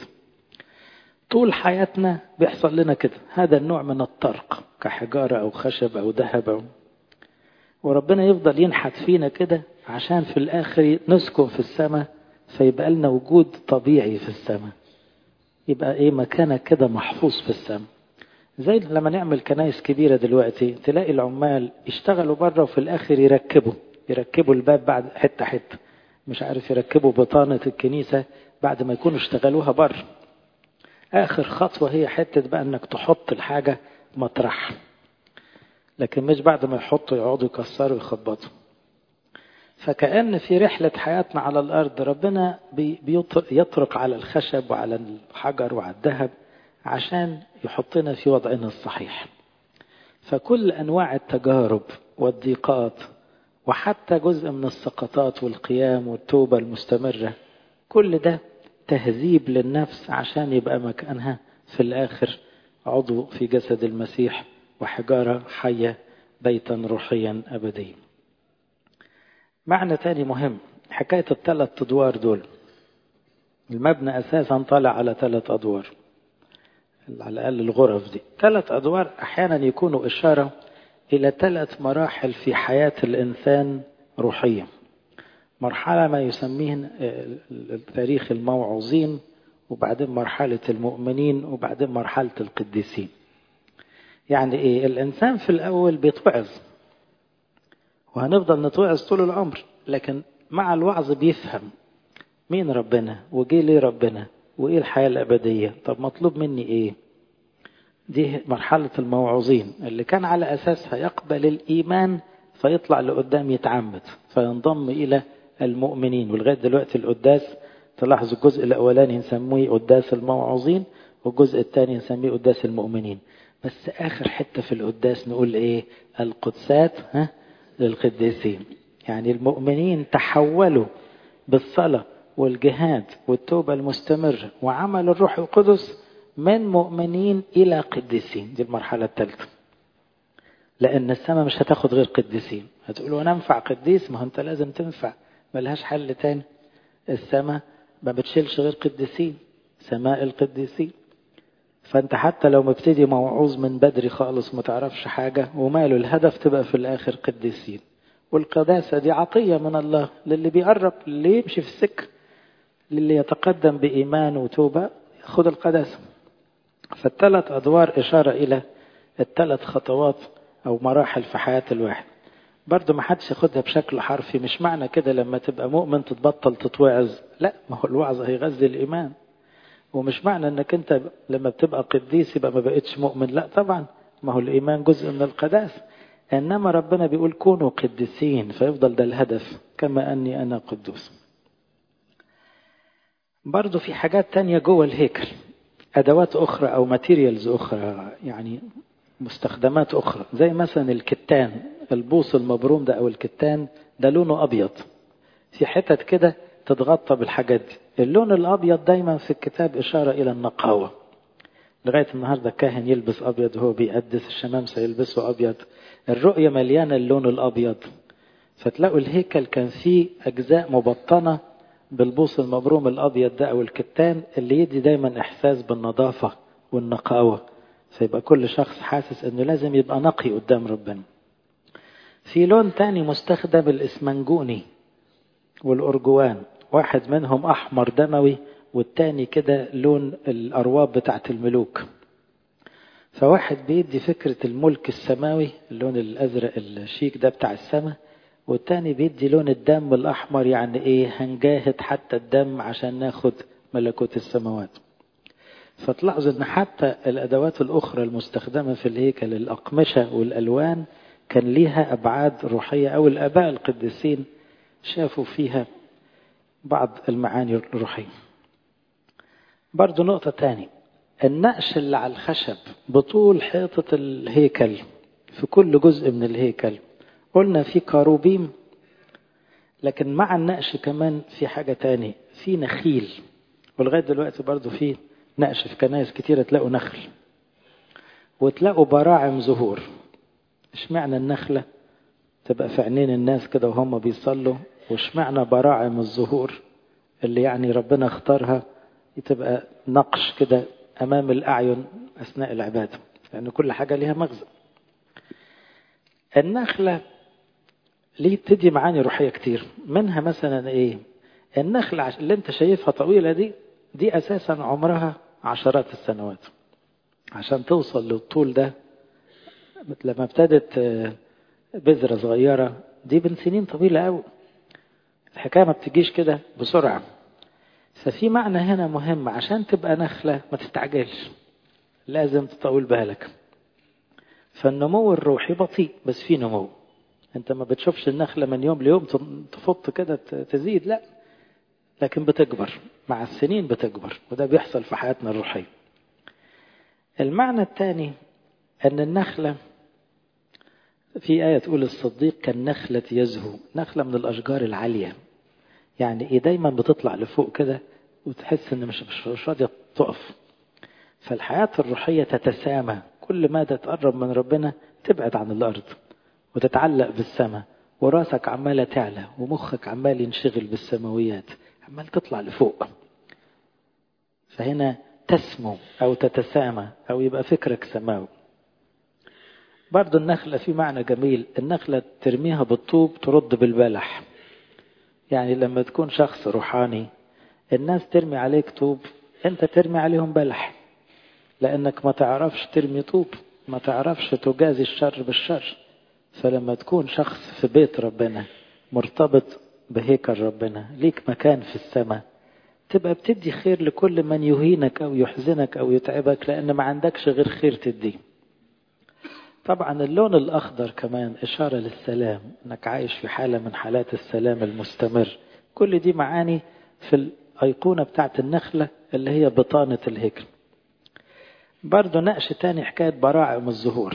طول حياتنا بيحصل لنا كده هذا النوع من الطرق كحجارة أو خشب أو ذهب أو وربنا يفضل ينحت فينا كده عشان في الآخر نسكن في السماء فيبقى لنا وجود طبيعي في السماء يبقى ايه مكانك كده محفوظ في السماء زي لما نعمل كنايس كبيرة دلوقتي تلاقي العمال يشتغلوا بره وفي الآخر يركبوا يركبوا الباب بعد حتة حتة مش عارف يركبوا بطانة الكنيسة بعد ما يكونوا اشتغلوها بره آخر خطوة هي حتة بقى إنك تحط الحاجة مطرح لكن مش بعد ما يحطوا يقعدوا يكسروا ويخبطوا فكأن في رحلة حياتنا على الأرض ربنا يطرق على الخشب وعلى الحجر وعلى الذهب عشان يحطنا في وضعنا الصحيح فكل أنواع التجارب والضيقات وحتى جزء من السقطات والقيام والتوبة المستمرة كل ده تهذيب للنفس عشان يبقى مكانها في الآخر عضو في جسد المسيح وحجارة حية بيتا روحيا أبديا معنى تاني مهم حكاية الثلاث أدوار دول المبنى أساسا طالع على ثلاث أدوار على الأقل الغرف دي ثلاث أدوار أحيانا يكونوا إشارة إلى ثلاث مراحل في حياة الإنسان روحية مرحلة ما يسميه تاريخ الموعوظين وبعدين مرحلة المؤمنين وبعدين مرحلة القديسين يعني إيه الإنسان في الأول بيتوعظ وهنفضل نتوعظ طول العمر لكن مع الوعظ بيفهم مين ربنا وجي ليه ربنا وإيه الحياة الأبدية طب مطلوب مني إيه دي مرحلة الموعوظين اللي كان على أساسها يقبل الإيمان فيطلع لقدام يتعمد فينضم إلى المؤمنين ولغاية دلوقتي القداس تلاحظوا الجزء الأولاني نسميه قداس الموعوظين والجزء الثاني نسميه قداس المؤمنين بس آخر حتة في القداس نقول إيه القدسات ها للقديسين يعني المؤمنين تحولوا بالصلاة والجهاد والتوبة المستمرة وعمل الروح القدس من مؤمنين إلى قديسين دي المرحلة الثالثة لأن السماء مش هتاخد غير قديسين هتقولوا أنا أنفع قديس ما هو أنت لازم تنفع ملهاش حل تاني السماء ما بتشيلش غير قديسين سماء القديسين فأنت حتى لو مبتدي موعوظ من بدري خالص ما تعرفش حاجة وماله الهدف تبقى في الآخر قديسين والقداسة دي عطية من الله للي بيقرب للي يمشي في السكة للي يتقدم بإيمان وتوبة خد القداسة فالثلاث أدوار إشارة إلى الثلاث خطوات أو مراحل في حياة الواحد برضه ما حدش ياخدها بشكل حرفي مش معنى كده لما تبقى مؤمن تتبطل تتوعظ لا ما هو الوعظ هيغذي الإيمان ومش معنى انك انت لما بتبقى قديس يبقى ما بقتش مؤمن لا طبعا ما هو الإيمان جزء من القداسة إنما ربنا بيقول كونوا قديسين فيفضل ده الهدف كما أني أنا قدوس برضه في حاجات تانية جوه الهيكل أدوات أخرى أو ماتيريالز أخرى يعني مستخدمات أخرى زي مثلا الكتان البوص المبروم ده أو الكتان ده لونه أبيض في حتت كده تتغطى بالحاجات دي اللون الأبيض دايما في الكتاب إشارة إلى النقاوة لغاية النهاردة الكاهن يلبس أبيض وهو بيقدس الشمامسة يلبسوا أبيض الرؤية مليانة اللون الأبيض فتلاقوا الهيكل كان فيه أجزاء مبطنة بالبوص المبروم الأبيض ده أو الكتان اللي يدي دايما إحساس بالنظافة والنقاوة فيبقى كل شخص حاسس أنه لازم يبقى نقي قدام ربنا في لون تاني مستخدم الاسمنجوني والأرجوان واحد منهم أحمر دموي والتاني كده لون الأرواب بتاعت الملوك فواحد بيدي فكرة الملك السماوي اللون الأزرق الشيك ده بتاع السماء والتاني بيدي لون الدم الأحمر يعني إيه هنجاهد حتى الدم عشان ناخد ملكوت السماوات فتلاحظوا ان حتى الادوات الاخرى المستخدمه في الهيكل الاقمشه والالوان كان ليها ابعاد روحيه او الاباء القديسين شافوا فيها بعض المعاني الروحيه برضو نقطه تاني النقش اللي على الخشب بطول حيطه الهيكل في كل جزء من الهيكل قلنا في كاروبيم لكن مع النقش كمان في حاجه تاني في نخيل ولغايه دلوقتي برضو في نقش في كنائس كتيرة تلاقوا نخل وتلاقوا براعم زهور اشمعنى النخلة تبقى في عينين الناس كده وهم بيصلوا واشمعنى براعم الزهور اللي يعني ربنا اختارها تبقى نقش كده أمام الأعين أثناء العبادة لأن يعني كل حاجة ليها مغزى النخلة ليه تدي معاني روحية كتير منها مثلا ايه النخلة اللي انت شايفها طويلة دي دي أساسا عمرها عشرات السنوات عشان توصل للطول ده لما ابتدت بذرة صغيرة دي من سنين طويلة قوي الحكاية ما بتجيش كده بسرعة ففي معنى هنا مهم عشان تبقى نخلة ما تستعجلش لازم تطول بالك فالنمو الروحي بطيء بس في نمو انت ما بتشوفش النخلة من يوم ليوم تفط كده تزيد لا لكن بتكبر مع السنين بتكبر وده بيحصل في حياتنا الروحية المعنى الثاني أن النخلة في آية تقول الصديق كالنخلة يزهو نخلة من الأشجار العالية يعني إيه دايما بتطلع لفوق كده وتحس إن مش مش راضية تقف فالحياة الروحية تتسامى كل ما تتقرب من ربنا تبعد عن الأرض وتتعلق بالسماء وراسك عمالة تعلى ومخك عمال ينشغل بالسماويات عمال تطلع لفوق فهنا تسمو أو تتسامى أو يبقى فكرك سماوي برضو النخلة في معنى جميل النخلة ترميها بالطوب ترد بالبلح يعني لما تكون شخص روحاني الناس ترمي عليك طوب انت ترمي عليهم بلح لانك ما تعرفش ترمي طوب ما تعرفش تجازي الشر بالشر فلما تكون شخص في بيت ربنا مرتبط بهيكل ربنا ليك مكان في السماء تبقى بتدي خير لكل من يهينك او يحزنك او يتعبك لان ما عندكش غير خير تديه طبعا اللون الاخضر كمان اشاره للسلام انك عايش في حاله من حالات السلام المستمر كل دي معاني في الايقونه بتاعت النخله اللي هي بطانه الهيكل برضه نقش تاني حكايه براعم الزهور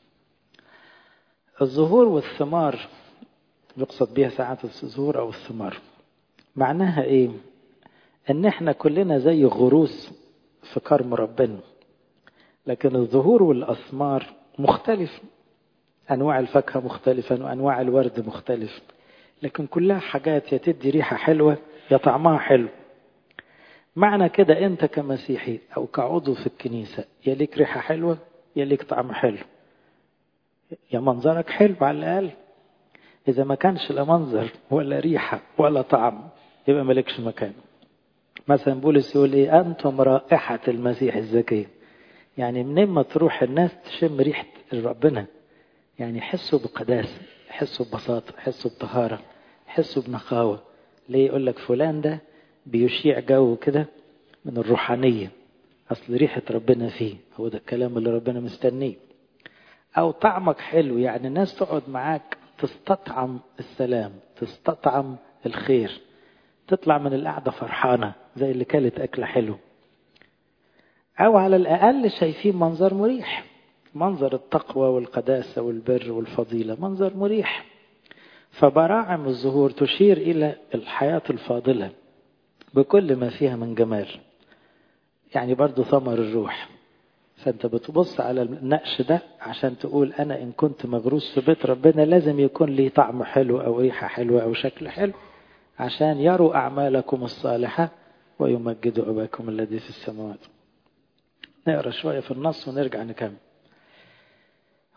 الزهور والثمار يقصد بها ساعات الزهور او الثمار معناها ايه ان احنا كلنا زي غروس في كرم ربنا لكن الزهور والاثمار مختلف انواع الفاكهه مختلفه وانواع الورد مختلف لكن كلها حاجات يا تدي ريحه حلوه يا طعمها حلو معنى كده انت كمسيحي او كعضو في الكنيسه يا ليك ريحه حلوه يا ليك طعم حلو يا منظرك حلو على الاقل اذا ما كانش لا منظر ولا ريحه ولا طعم يبقى مالكش مكان مثلا بولس يقول ايه انتم رائحه المسيح الزكيه يعني منين ما تروح الناس تشم ريحه ربنا يعني يحسوا بقداسه يحسوا ببساطه يحسوا بطهاره يحسوا بنقاوه ليه يقول لك فلان ده بيشيع جو كده من الروحانيه اصل ريحه ربنا فيه هو ده الكلام اللي ربنا مستنيه او طعمك حلو يعني الناس تقعد معاك تستطعم السلام تستطعم الخير تطلع من القعدة فرحانة زي اللي كلت أكلة حلو أو على الأقل شايفين منظر مريح منظر التقوى والقداسة والبر والفضيلة منظر مريح فبراعم الزهور تشير إلى الحياة الفاضلة بكل ما فيها من جمال يعني برضو ثمر الروح فأنت بتبص على النقش ده عشان تقول أنا إن كنت مغروس في بيت ربنا لازم يكون لي طعم حلو أو ريحة حلوة أو شكل حلو عشان يروا أعمالكم الصالحة ويمجدوا أباكم الذي في السماوات نقرأ شوية في النص ونرجع نكمل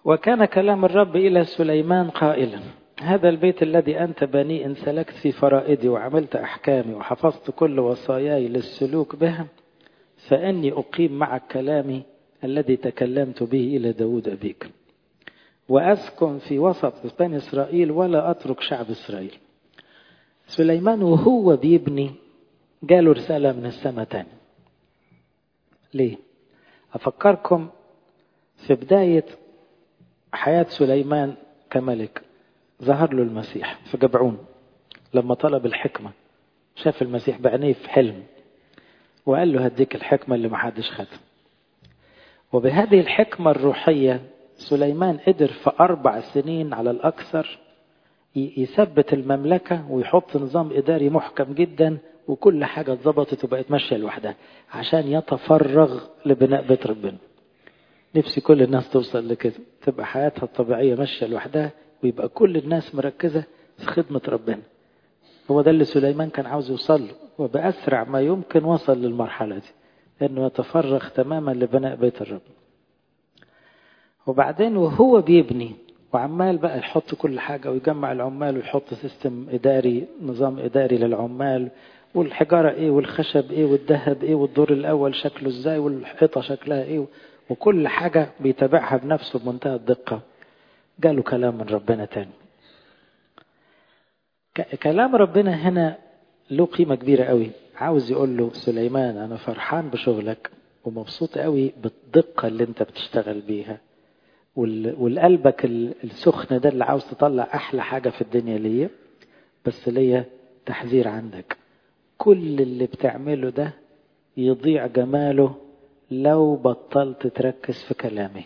وكان كلام الرب إلى سليمان قائلا هذا البيت الذي أنت بني إن سلكت في فرائدي وعملت أحكامي وحفظت كل وصاياي للسلوك بها فإني أقيم معك كلامي الذي تكلمت به إلى داود أبيك وأسكن في وسط بني إسرائيل ولا أترك شعب إسرائيل سليمان وهو بيبني جاله رسالة من السماء تاني ليه أفكركم في بداية حياة سليمان كملك ظهر له المسيح في جبعون لما طلب الحكمة شاف المسيح بعينيه في حلم وقال له هديك الحكمة اللي محدش خدها وبهذه الحكمة الروحية سليمان قدر في أربع سنين على الأكثر يثبت المملكة ويحط نظام إداري محكم جدا وكل حاجة اتظبطت وبقت ماشية لوحدها عشان يتفرغ لبناء بيت ربنا نفسي كل الناس توصل لكده تبقى حياتها الطبيعية ماشية لوحدها ويبقى كل الناس مركزة في خدمة ربنا هو ده اللي سليمان كان عاوز يوصل له وبأسرع ما يمكن وصل للمرحلة دي انه يتفرغ تماما لبناء بيت الرب وبعدين وهو بيبني وعمال بقى يحط كل حاجة ويجمع العمال ويحط سيستم إداري نظام إداري للعمال والحجارة إيه والخشب إيه والذهب إيه والدور الأول شكله إزاي والحيطة شكلها إيه وكل حاجة بيتابعها بنفسه بمنتهى الدقة جاله كلام من ربنا تاني كلام ربنا هنا له قيمة كبيرة قوي عاوز يقول له سليمان أنا فرحان بشغلك ومبسوط قوي بالدقة اللي أنت بتشتغل بيها والقلبك السخن ده اللي عاوز تطلع أحلى حاجة في الدنيا ليا بس ليا تحذير عندك كل اللي بتعمله ده يضيع جماله لو بطلت تركز في كلامي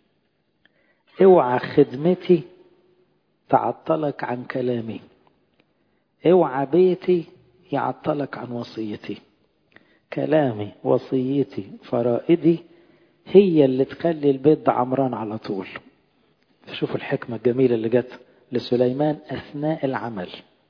اوعى خدمتي تعطلك عن كلامي اوعى بيتي يعطلك عن وصيتي كلامي وصيتي فرائدي هي اللي تخلي البيت ده عمران على طول شوفوا الحكمة الجميلة اللي جت لسليمان أثناء العمل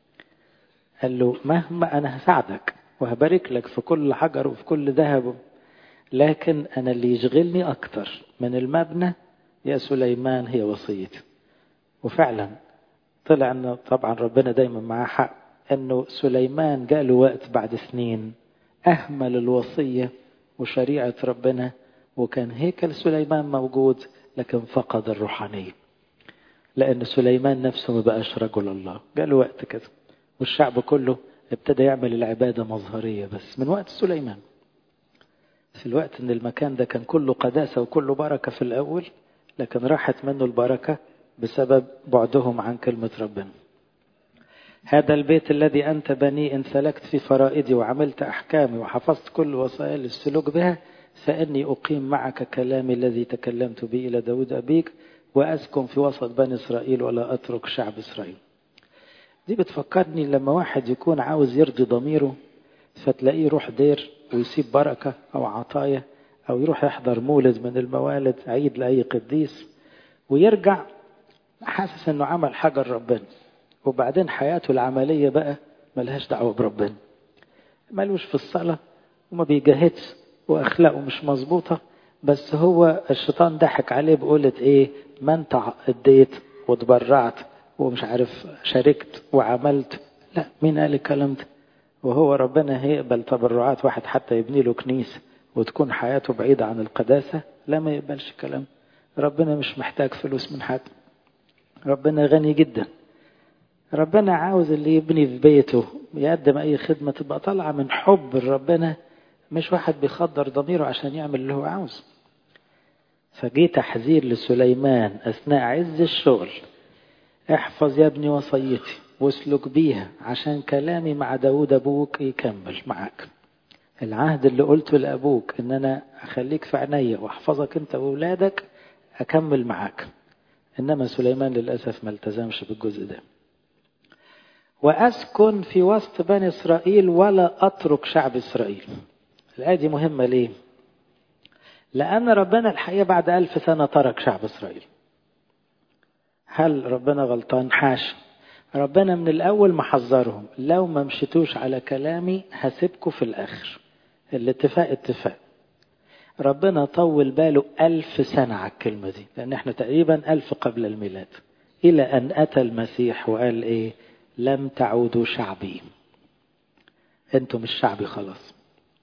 قال له مهما أنا هساعدك وهبارك لك في كل حجر وفي كل ذهب لكن أنا اللي يشغلني أكتر من المبنى يا سليمان هي وصيتي وفعلا طلع أنه طبعا ربنا دايما معاه حق أنه سليمان جاء وقت بعد سنين أهمل الوصية وشريعة ربنا وكان هيكل سليمان موجود لكن فقد الروحانية لأن سليمان نفسه ما بقاش رجل الله جاء وقت كده والشعب كله ابتدى يعمل العبادة مظهرية بس من وقت سليمان في الوقت ان المكان ده كان كله قداسة وكله بركة في الأول لكن راحت منه البركة بسبب بعدهم عن كلمة ربنا هذا البيت الذي أنت بني إن سلكت في فرائدي وعملت أحكامي وحفظت كل وصايا للسلوك بها فإني أقيم معك كلامي الذي تكلمت به إلى داود أبيك وأسكن في وسط بني إسرائيل ولا أترك شعب إسرائيل دي بتفكرني لما واحد يكون عاوز يرضي ضميره فتلاقيه يروح دير ويسيب بركة أو عطايا أو يروح يحضر مولد من الموالد عيد لأي قديس ويرجع حاسس انه عمل حاجة لربنا وبعدين حياته العملية بقى ملهاش دعوة بربنا ملوش في الصلاة وما بيجاهدش وأخلاقه مش مظبوطة بس هو الشيطان ضحك عليه بقولة ايه ما انت اديت وتبرعت ومش عارف شاركت وعملت لا مين قال الكلام ده وهو ربنا هيقبل تبرعات واحد حتى يبني له كنيسة وتكون حياته بعيدة عن القداسة لا ما يقبلش الكلام ربنا مش محتاج فلوس من حد ربنا غني جدا ربنا عاوز اللي يبني في بيته يقدم اي خدمة تبقى طالعة من حب ربنا مش واحد بيخدر ضميره عشان يعمل اللي هو عاوز فجي تحذير لسليمان اثناء عز الشغل احفظ يا ابني وصيتي واسلك بيها عشان كلامي مع داود ابوك يكمل معاك العهد اللي قلته لابوك ان انا اخليك في عينيا واحفظك انت واولادك اكمل معاك انما سليمان للاسف ما التزمش بالجزء ده واسكن في وسط بني اسرائيل ولا اترك شعب اسرائيل الايه دي مهمه ليه لان ربنا الحقيقه بعد ألف سنه ترك شعب اسرائيل هل ربنا غلطان حاشا ربنا من الاول محذرهم لو ما مشيتوش على كلامي هسيبكم في الاخر الاتفاق اتفاق ربنا طول باله ألف سنة على الكلمة دي لأن احنا تقريبا ألف قبل الميلاد إلى أن أتى المسيح وقال إيه لم تعودوا شعبي أنتم مش شعبي خلاص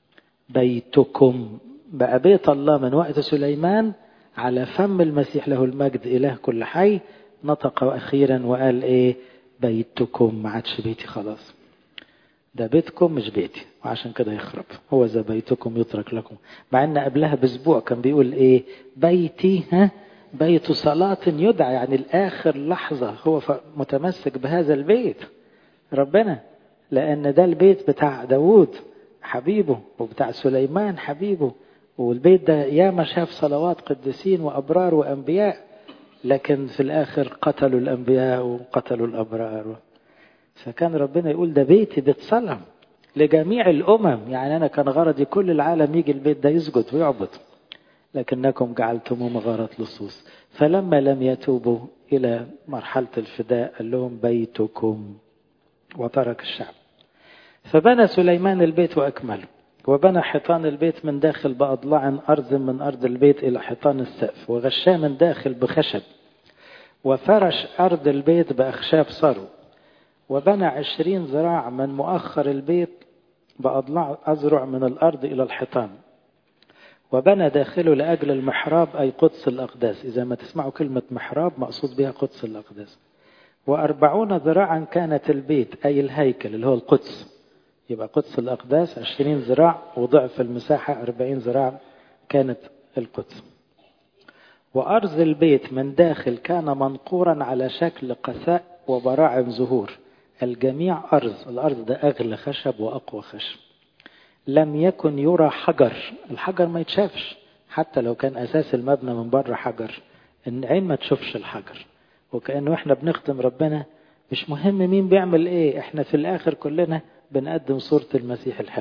بيتكم بقى بيت الله من وقت سليمان على فم المسيح له المجد إله كل حي نطق أخيرا وقال إيه بيتكم ما عادش بيتي خلاص ده بيتكم مش بيتي وعشان كده يخرب هو ذا بيتكم يترك لكم مع ان قبلها باسبوع كان بيقول ايه بيتي ها بيت صلاة يدعى يعني الاخر لحظة هو متمسك بهذا البيت ربنا لان ده البيت بتاع داوود حبيبه وبتاع سليمان حبيبه والبيت ده ياما شاف صلوات قديسين وابرار وانبياء لكن في الاخر قتلوا الانبياء وقتلوا الابرار فكان ربنا يقول ده بيتي بيت صلاة لجميع الأمم يعني أنا كان غرضي كل العالم يجي البيت ده يسجد ويعبد لكنكم جعلتموه مغارة لصوص فلما لم يتوبوا إلى مرحلة الفداء قال لهم بيتكم وترك الشعب فبنى سليمان البيت وأكمله وبنى حيطان البيت من داخل بأضلاع أرض من أرض البيت إلى حيطان السقف وغشاه من داخل بخشب وفرش أرض البيت بأخشاب صرو وبنى عشرين ذراع من مؤخر البيت بأضلاع أزرع من الأرض إلى الحيطان وبنى داخله لأجل المحراب أي قدس الأقداس إذا ما تسمعوا كلمة محراب مقصود بها قدس الأقداس وأربعون ذراعا كانت البيت أي الهيكل اللي هو القدس يبقى قدس الأقداس عشرين ذراع وضعف المساحة أربعين ذراع كانت القدس وأرض البيت من داخل كان منقورا على شكل قساء وبراعم زهور الجميع أرز الأرض ده أغلى خشب وأقوى خشب لم يكن يرى حجر الحجر ما يتشافش حتى لو كان أساس المبنى من بره حجر العين ما تشوفش الحجر وكأنه احنا بنخدم ربنا مش مهم مين بيعمل ايه احنا في الآخر كلنا بنقدم صورة المسيح الحلو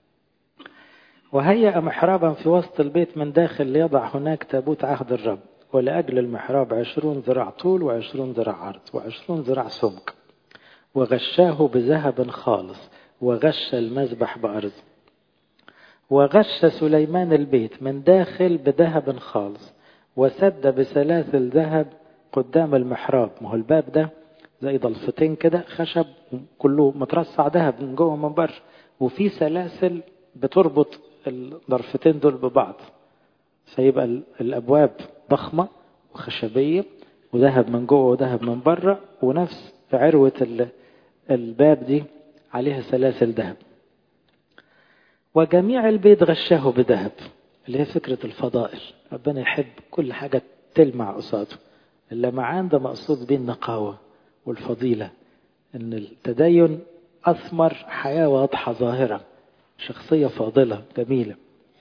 وهيأ محرابا في وسط البيت من داخل ليضع هناك تابوت عهد الرب ولأجل المحراب عشرون ذراع طول وعشرون ذراع عرض وعشرون ذراع سمك وغشاه بذهب خالص وغش المذبح بأرض وغش سليمان البيت من داخل بذهب خالص وسد بسلاسل ذهب قدام المحراب ما هو الباب ده زي ضلفتين كده خشب كله مترصع ذهب من جوه ومن بره وفي سلاسل بتربط الضرفتين دول ببعض فيبقى الابواب ضخمه وخشبيه وذهب من جوه وذهب من بره ونفس عروه الباب دي عليها سلاسل ذهب وجميع البيت غشاه بذهب اللي هي فكرة الفضائل ربنا يحب كل حاجة تلمع قصاده اللمعان ده مقصود بيه النقاوة والفضيلة ان التدين أثمر حياة واضحة ظاهرة شخصية فاضلة جميلة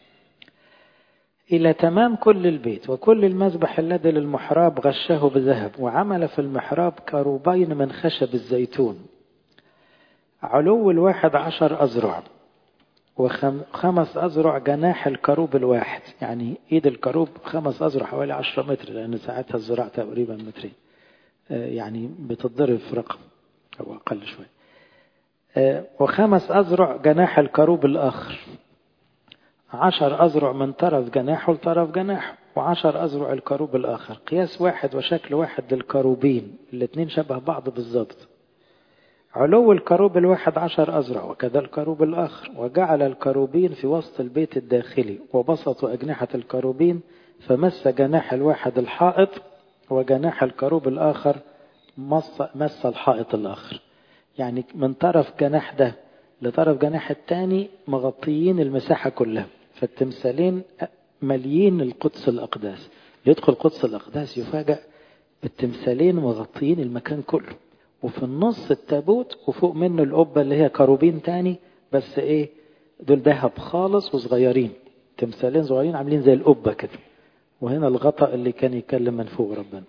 إلى تمام كل البيت وكل المذبح الذي للمحراب غشاه بذهب وعمل في المحراب كروبين من خشب الزيتون علو الواحد عشر أزرع وخمس أزرع جناح الكروب الواحد يعني إيد الكروب خمس أزرع حوالي عشرة متر لأن ساعتها الزراع تقريبا مترين يعني بتتضرب في رقم أو أقل شوية وخمس أزرع جناح الكروب الآخر عشر أزرع من طرف جناحه لطرف جناحه وعشر أزرع الكروب الآخر قياس واحد وشكل واحد للكروبين الاثنين شبه بعض بالظبط علو الكروب الواحد عشر أزرع وكذا الكروب الآخر وجعل الكروبين في وسط البيت الداخلي وبسطوا أجنحة الكروبين فمس جناح الواحد الحائط وجناح الكروب الآخر مس, مس الحائط الآخر يعني من طرف جناح ده لطرف جناح الثاني مغطيين المساحة كلها فالتمثالين مليين القدس الأقداس يدخل قدس الأقداس يفاجأ بالتمثالين مغطيين المكان كله وفي النص التابوت وفوق منه القبة اللي هي كروبين تاني بس ايه دول ذهب خالص وصغيرين تمثالين صغيرين عاملين زي القبة كده وهنا الغطاء اللي كان يتكلم من فوق ربنا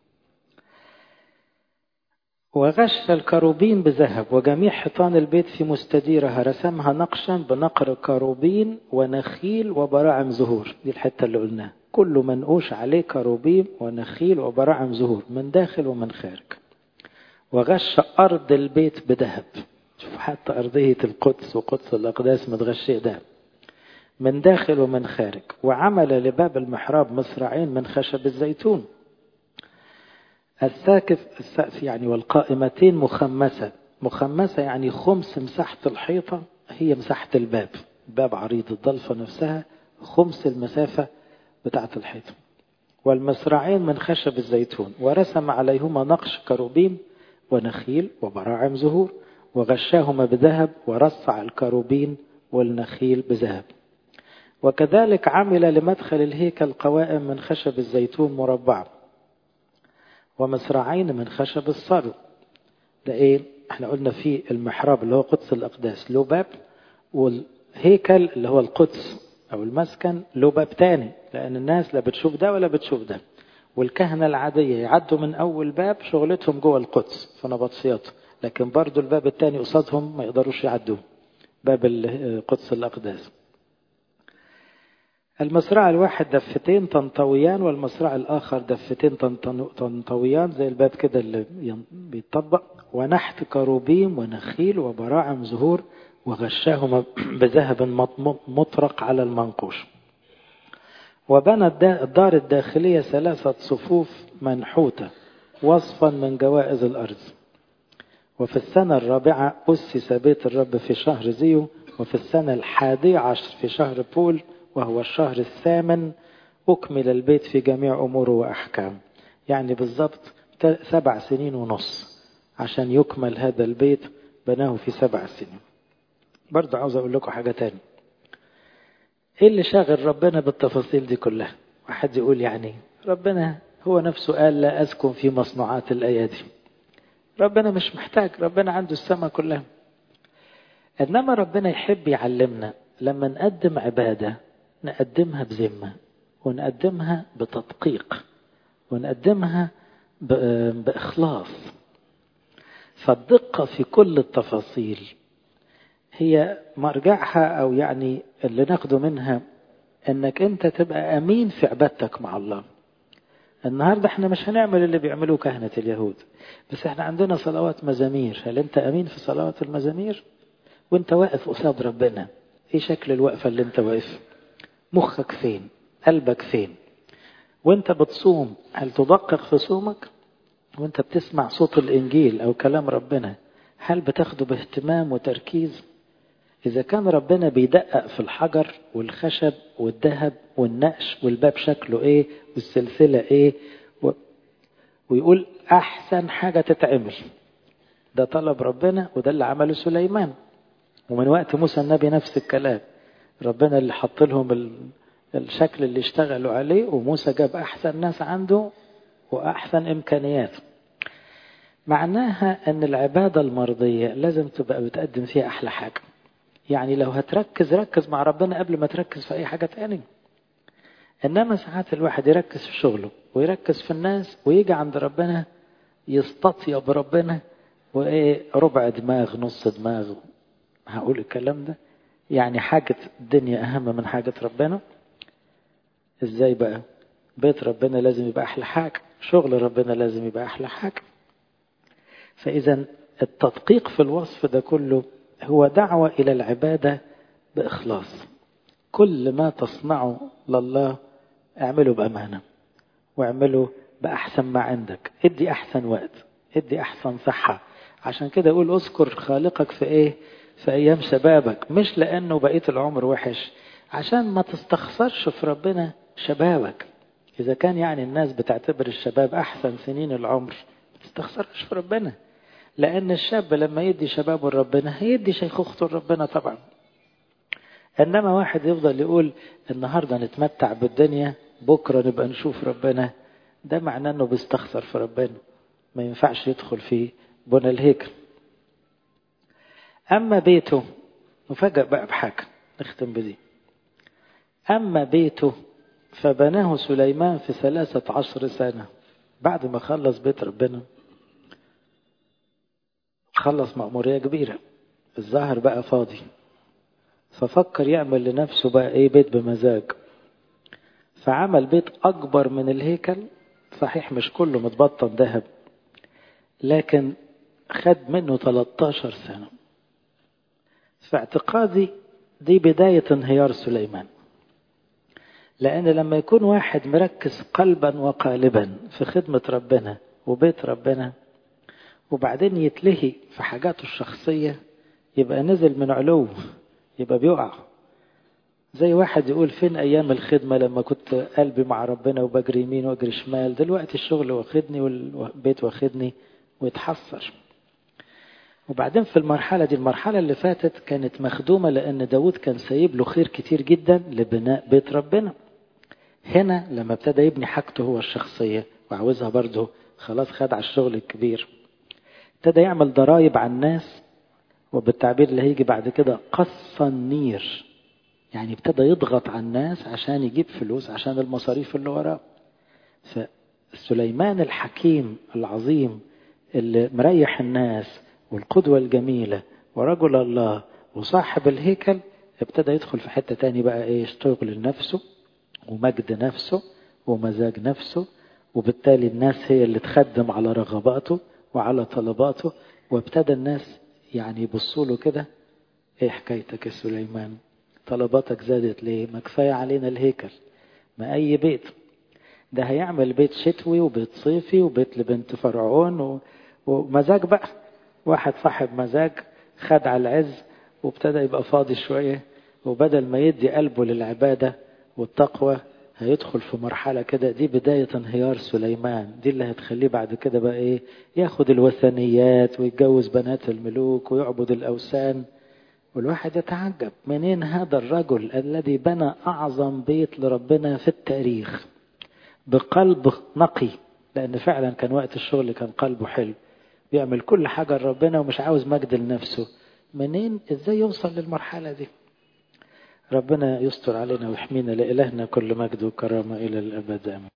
وغش الكروبين بذهب وجميع حيطان البيت في مستديرها رسمها نقشا بنقر كروبين ونخيل وبراعم زهور دي الحتة اللي قلناها كل منقوش عليه كروبين ونخيل وبراعم زهور من داخل ومن خارج وغش أرض البيت بذهب شوف حتى أرضية القدس وقدس الأقداس متغشية ذهب من داخل ومن خارج وعمل لباب المحراب مصراعين من خشب الزيتون الساكف السقف يعني والقائمتين مخمسة مخمسة يعني خمس مساحة الحيطة هي مساحة الباب باب عريض الضلفة نفسها خمس المسافة بتاعة الحيطة والمصراعين من خشب الزيتون ورسم عليهما نقش كروبيم ونخيل وبراعم زهور وغشاهما بذهب ورصع الكروبين والنخيل بذهب وكذلك عمل لمدخل الهيكل قوائم من خشب الزيتون مربعة ومصراعين من خشب الصرو ده ايه احنا قلنا في المحراب اللي هو قدس الاقداس له باب والهيكل اللي هو القدس او المسكن له باب تاني لان الناس لا بتشوف ده ولا بتشوف ده والكهنة العادية يعدوا من أول باب شغلتهم جوه القدس في نبطشياته لكن برضو الباب الثاني قصادهم ما يقدروش يعدوه باب قدس الأقداس المصراع الواحد دفتين طنطويان والمصراع الآخر دفتين طنطويان زي الباب كده اللي بيطبق ونحت كروبيم ونخيل وبراعم زهور وغشاهما بذهب مطرق على المنقوش وبنى الدار الداخلية ثلاثة صفوف منحوتة وصفا من جوائز الأرض وفي السنة الرابعة أسس بيت الرب في شهر زيو وفي السنة الحادية عشر في شهر بول وهو الشهر الثامن أكمل البيت في جميع أموره وأحكام يعني بالضبط سبع سنين ونص عشان يكمل هذا البيت بناه في سبع سنين برضه عاوز أقول لكم حاجة تاني ايه اللي شاغل ربنا بالتفاصيل دي كلها واحد يقول يعني ربنا هو نفسه قال لا أسكن في مصنوعات الأيادي ربنا مش محتاج ربنا عنده السماء كلها إنما ربنا يحب يعلمنا لما نقدم عبادة نقدمها بذمة ونقدمها بتدقيق ونقدمها بإخلاص فالدقة في كل التفاصيل هي مرجعها أو يعني اللي ناخده منها انك انت تبقى امين في عبادتك مع الله النهاردة احنا مش هنعمل اللي بيعملوه كهنة اليهود بس احنا عندنا صلوات مزامير هل انت امين في صلوات المزامير وانت واقف قصاد ربنا ايه شكل الوقفة اللي انت واقف مخك فين قلبك فين وانت بتصوم هل تدقق في صومك وانت بتسمع صوت الانجيل او كلام ربنا هل بتاخده باهتمام وتركيز إذا كان ربنا بيدقق في الحجر والخشب والذهب والنقش والباب شكله إيه والسلسلة إيه و... ويقول أحسن حاجة تتعمل ده طلب ربنا وده اللي عمله سليمان ومن وقت موسى النبي نفس الكلام ربنا اللي حط لهم ال... الشكل اللي اشتغلوا عليه وموسى جاب أحسن ناس عنده وأحسن إمكانيات معناها أن العبادة المرضية لازم تبقى بتقدم فيها أحلى حاجة يعني لو هتركز ركز مع ربنا قبل ما تركز في أي حاجة تاني إنما ساعات الواحد يركز في شغله ويركز في الناس ويجي عند ربنا يستطيب ربنا وإيه ربع دماغ نص دماغ هقول الكلام ده يعني حاجة الدنيا أهم من حاجة ربنا إزاي بقى بيت ربنا لازم يبقى أحلى حاجة شغل ربنا لازم يبقى أحلى حاجة فإذا التدقيق في الوصف ده كله هو دعوة إلى العبادة بإخلاص كل ما تصنعه لله اعمله بأمانة واعمله بأحسن ما عندك ادي أحسن وقت ادي أحسن صحة عشان كده أقول أذكر خالقك في إيه في أيام شبابك مش لأنه بقية العمر وحش عشان ما تستخسرش في ربنا شبابك إذا كان يعني الناس بتعتبر الشباب أحسن سنين العمر ما تستخسرش في ربنا لأن الشاب لما يدي شبابه لربنا هيدي شيخوخته لربنا طبعا إنما واحد يفضل يقول النهاردة نتمتع بالدنيا بكرة نبقى نشوف ربنا ده معناه أنه بيستخسر في ربنا ما ينفعش يدخل في بنى الهيكل أما بيته نفاجأ بقى بحاجة نختم بدي أما بيته فبناه سليمان في ثلاثة عشر سنة بعد ما خلص بيت ربنا خلص مأمورية كبيرة الظاهر بقى فاضي ففكر يعمل لنفسه بقى ايه بيت بمزاج فعمل بيت أكبر من الهيكل صحيح مش كله متبطن ذهب لكن خد منه 13 سنة في اعتقادي دي بداية انهيار سليمان لأن لما يكون واحد مركز قلبا وقالبا في خدمة ربنا وبيت ربنا وبعدين يتلهي في حاجاته الشخصية يبقى نزل من علو يبقى بيقع زي واحد يقول فين أيام الخدمة لما كنت قلبي مع ربنا وبجري يمين واجري شمال دلوقتي الشغل واخدني والبيت واخدني ويتحسر وبعدين في المرحلة دي المرحلة اللي فاتت كانت مخدومة لأن داود كان سايب له خير كتير جدا لبناء بيت ربنا هنا لما ابتدى يبني حاجته هو الشخصية وعاوزها برضه خلاص خد على الشغل الكبير ابتدى يعمل ضرايب على الناس وبالتعبير اللي هيجي بعد كده قص النير يعني ابتدى يضغط على الناس عشان يجيب فلوس عشان المصاريف اللي وراه فسليمان الحكيم العظيم اللي مريح الناس والقدوة الجميلة ورجل الله وصاحب الهيكل ابتدى يدخل في حتة تاني بقى ايه يشتغل لنفسه ومجد نفسه ومزاج نفسه وبالتالي الناس هي اللي تخدم على رغباته وعلى طلباته وابتدى الناس يعني يبصوا له كده ايه حكايتك يا سليمان طلباتك زادت ليه ما كفاية علينا الهيكل ما اي بيت ده هيعمل بيت شتوي وبيت صيفي وبيت لبنت فرعون و... ومزاج بقى واحد صاحب مزاج خد على العز وابتدى يبقى فاضي شوية وبدل ما يدي قلبه للعبادة والتقوى هيدخل في مرحلة كده دي بداية انهيار سليمان دي اللي هتخليه بعد كده بقى ايه ياخد الوثنيات ويتجوز بنات الملوك ويعبد الأوثان والواحد يتعجب منين هذا الرجل الذي بنى أعظم بيت لربنا في التاريخ بقلب نقي لأن فعلا كان وقت الشغل كان قلبه حلو بيعمل كل حاجة لربنا ومش عاوز مجد لنفسه منين ازاي يوصل للمرحلة دي ربنا يستر علينا ويحمينا لإلهنا كل مجد وكرامة إلى الأبد آمين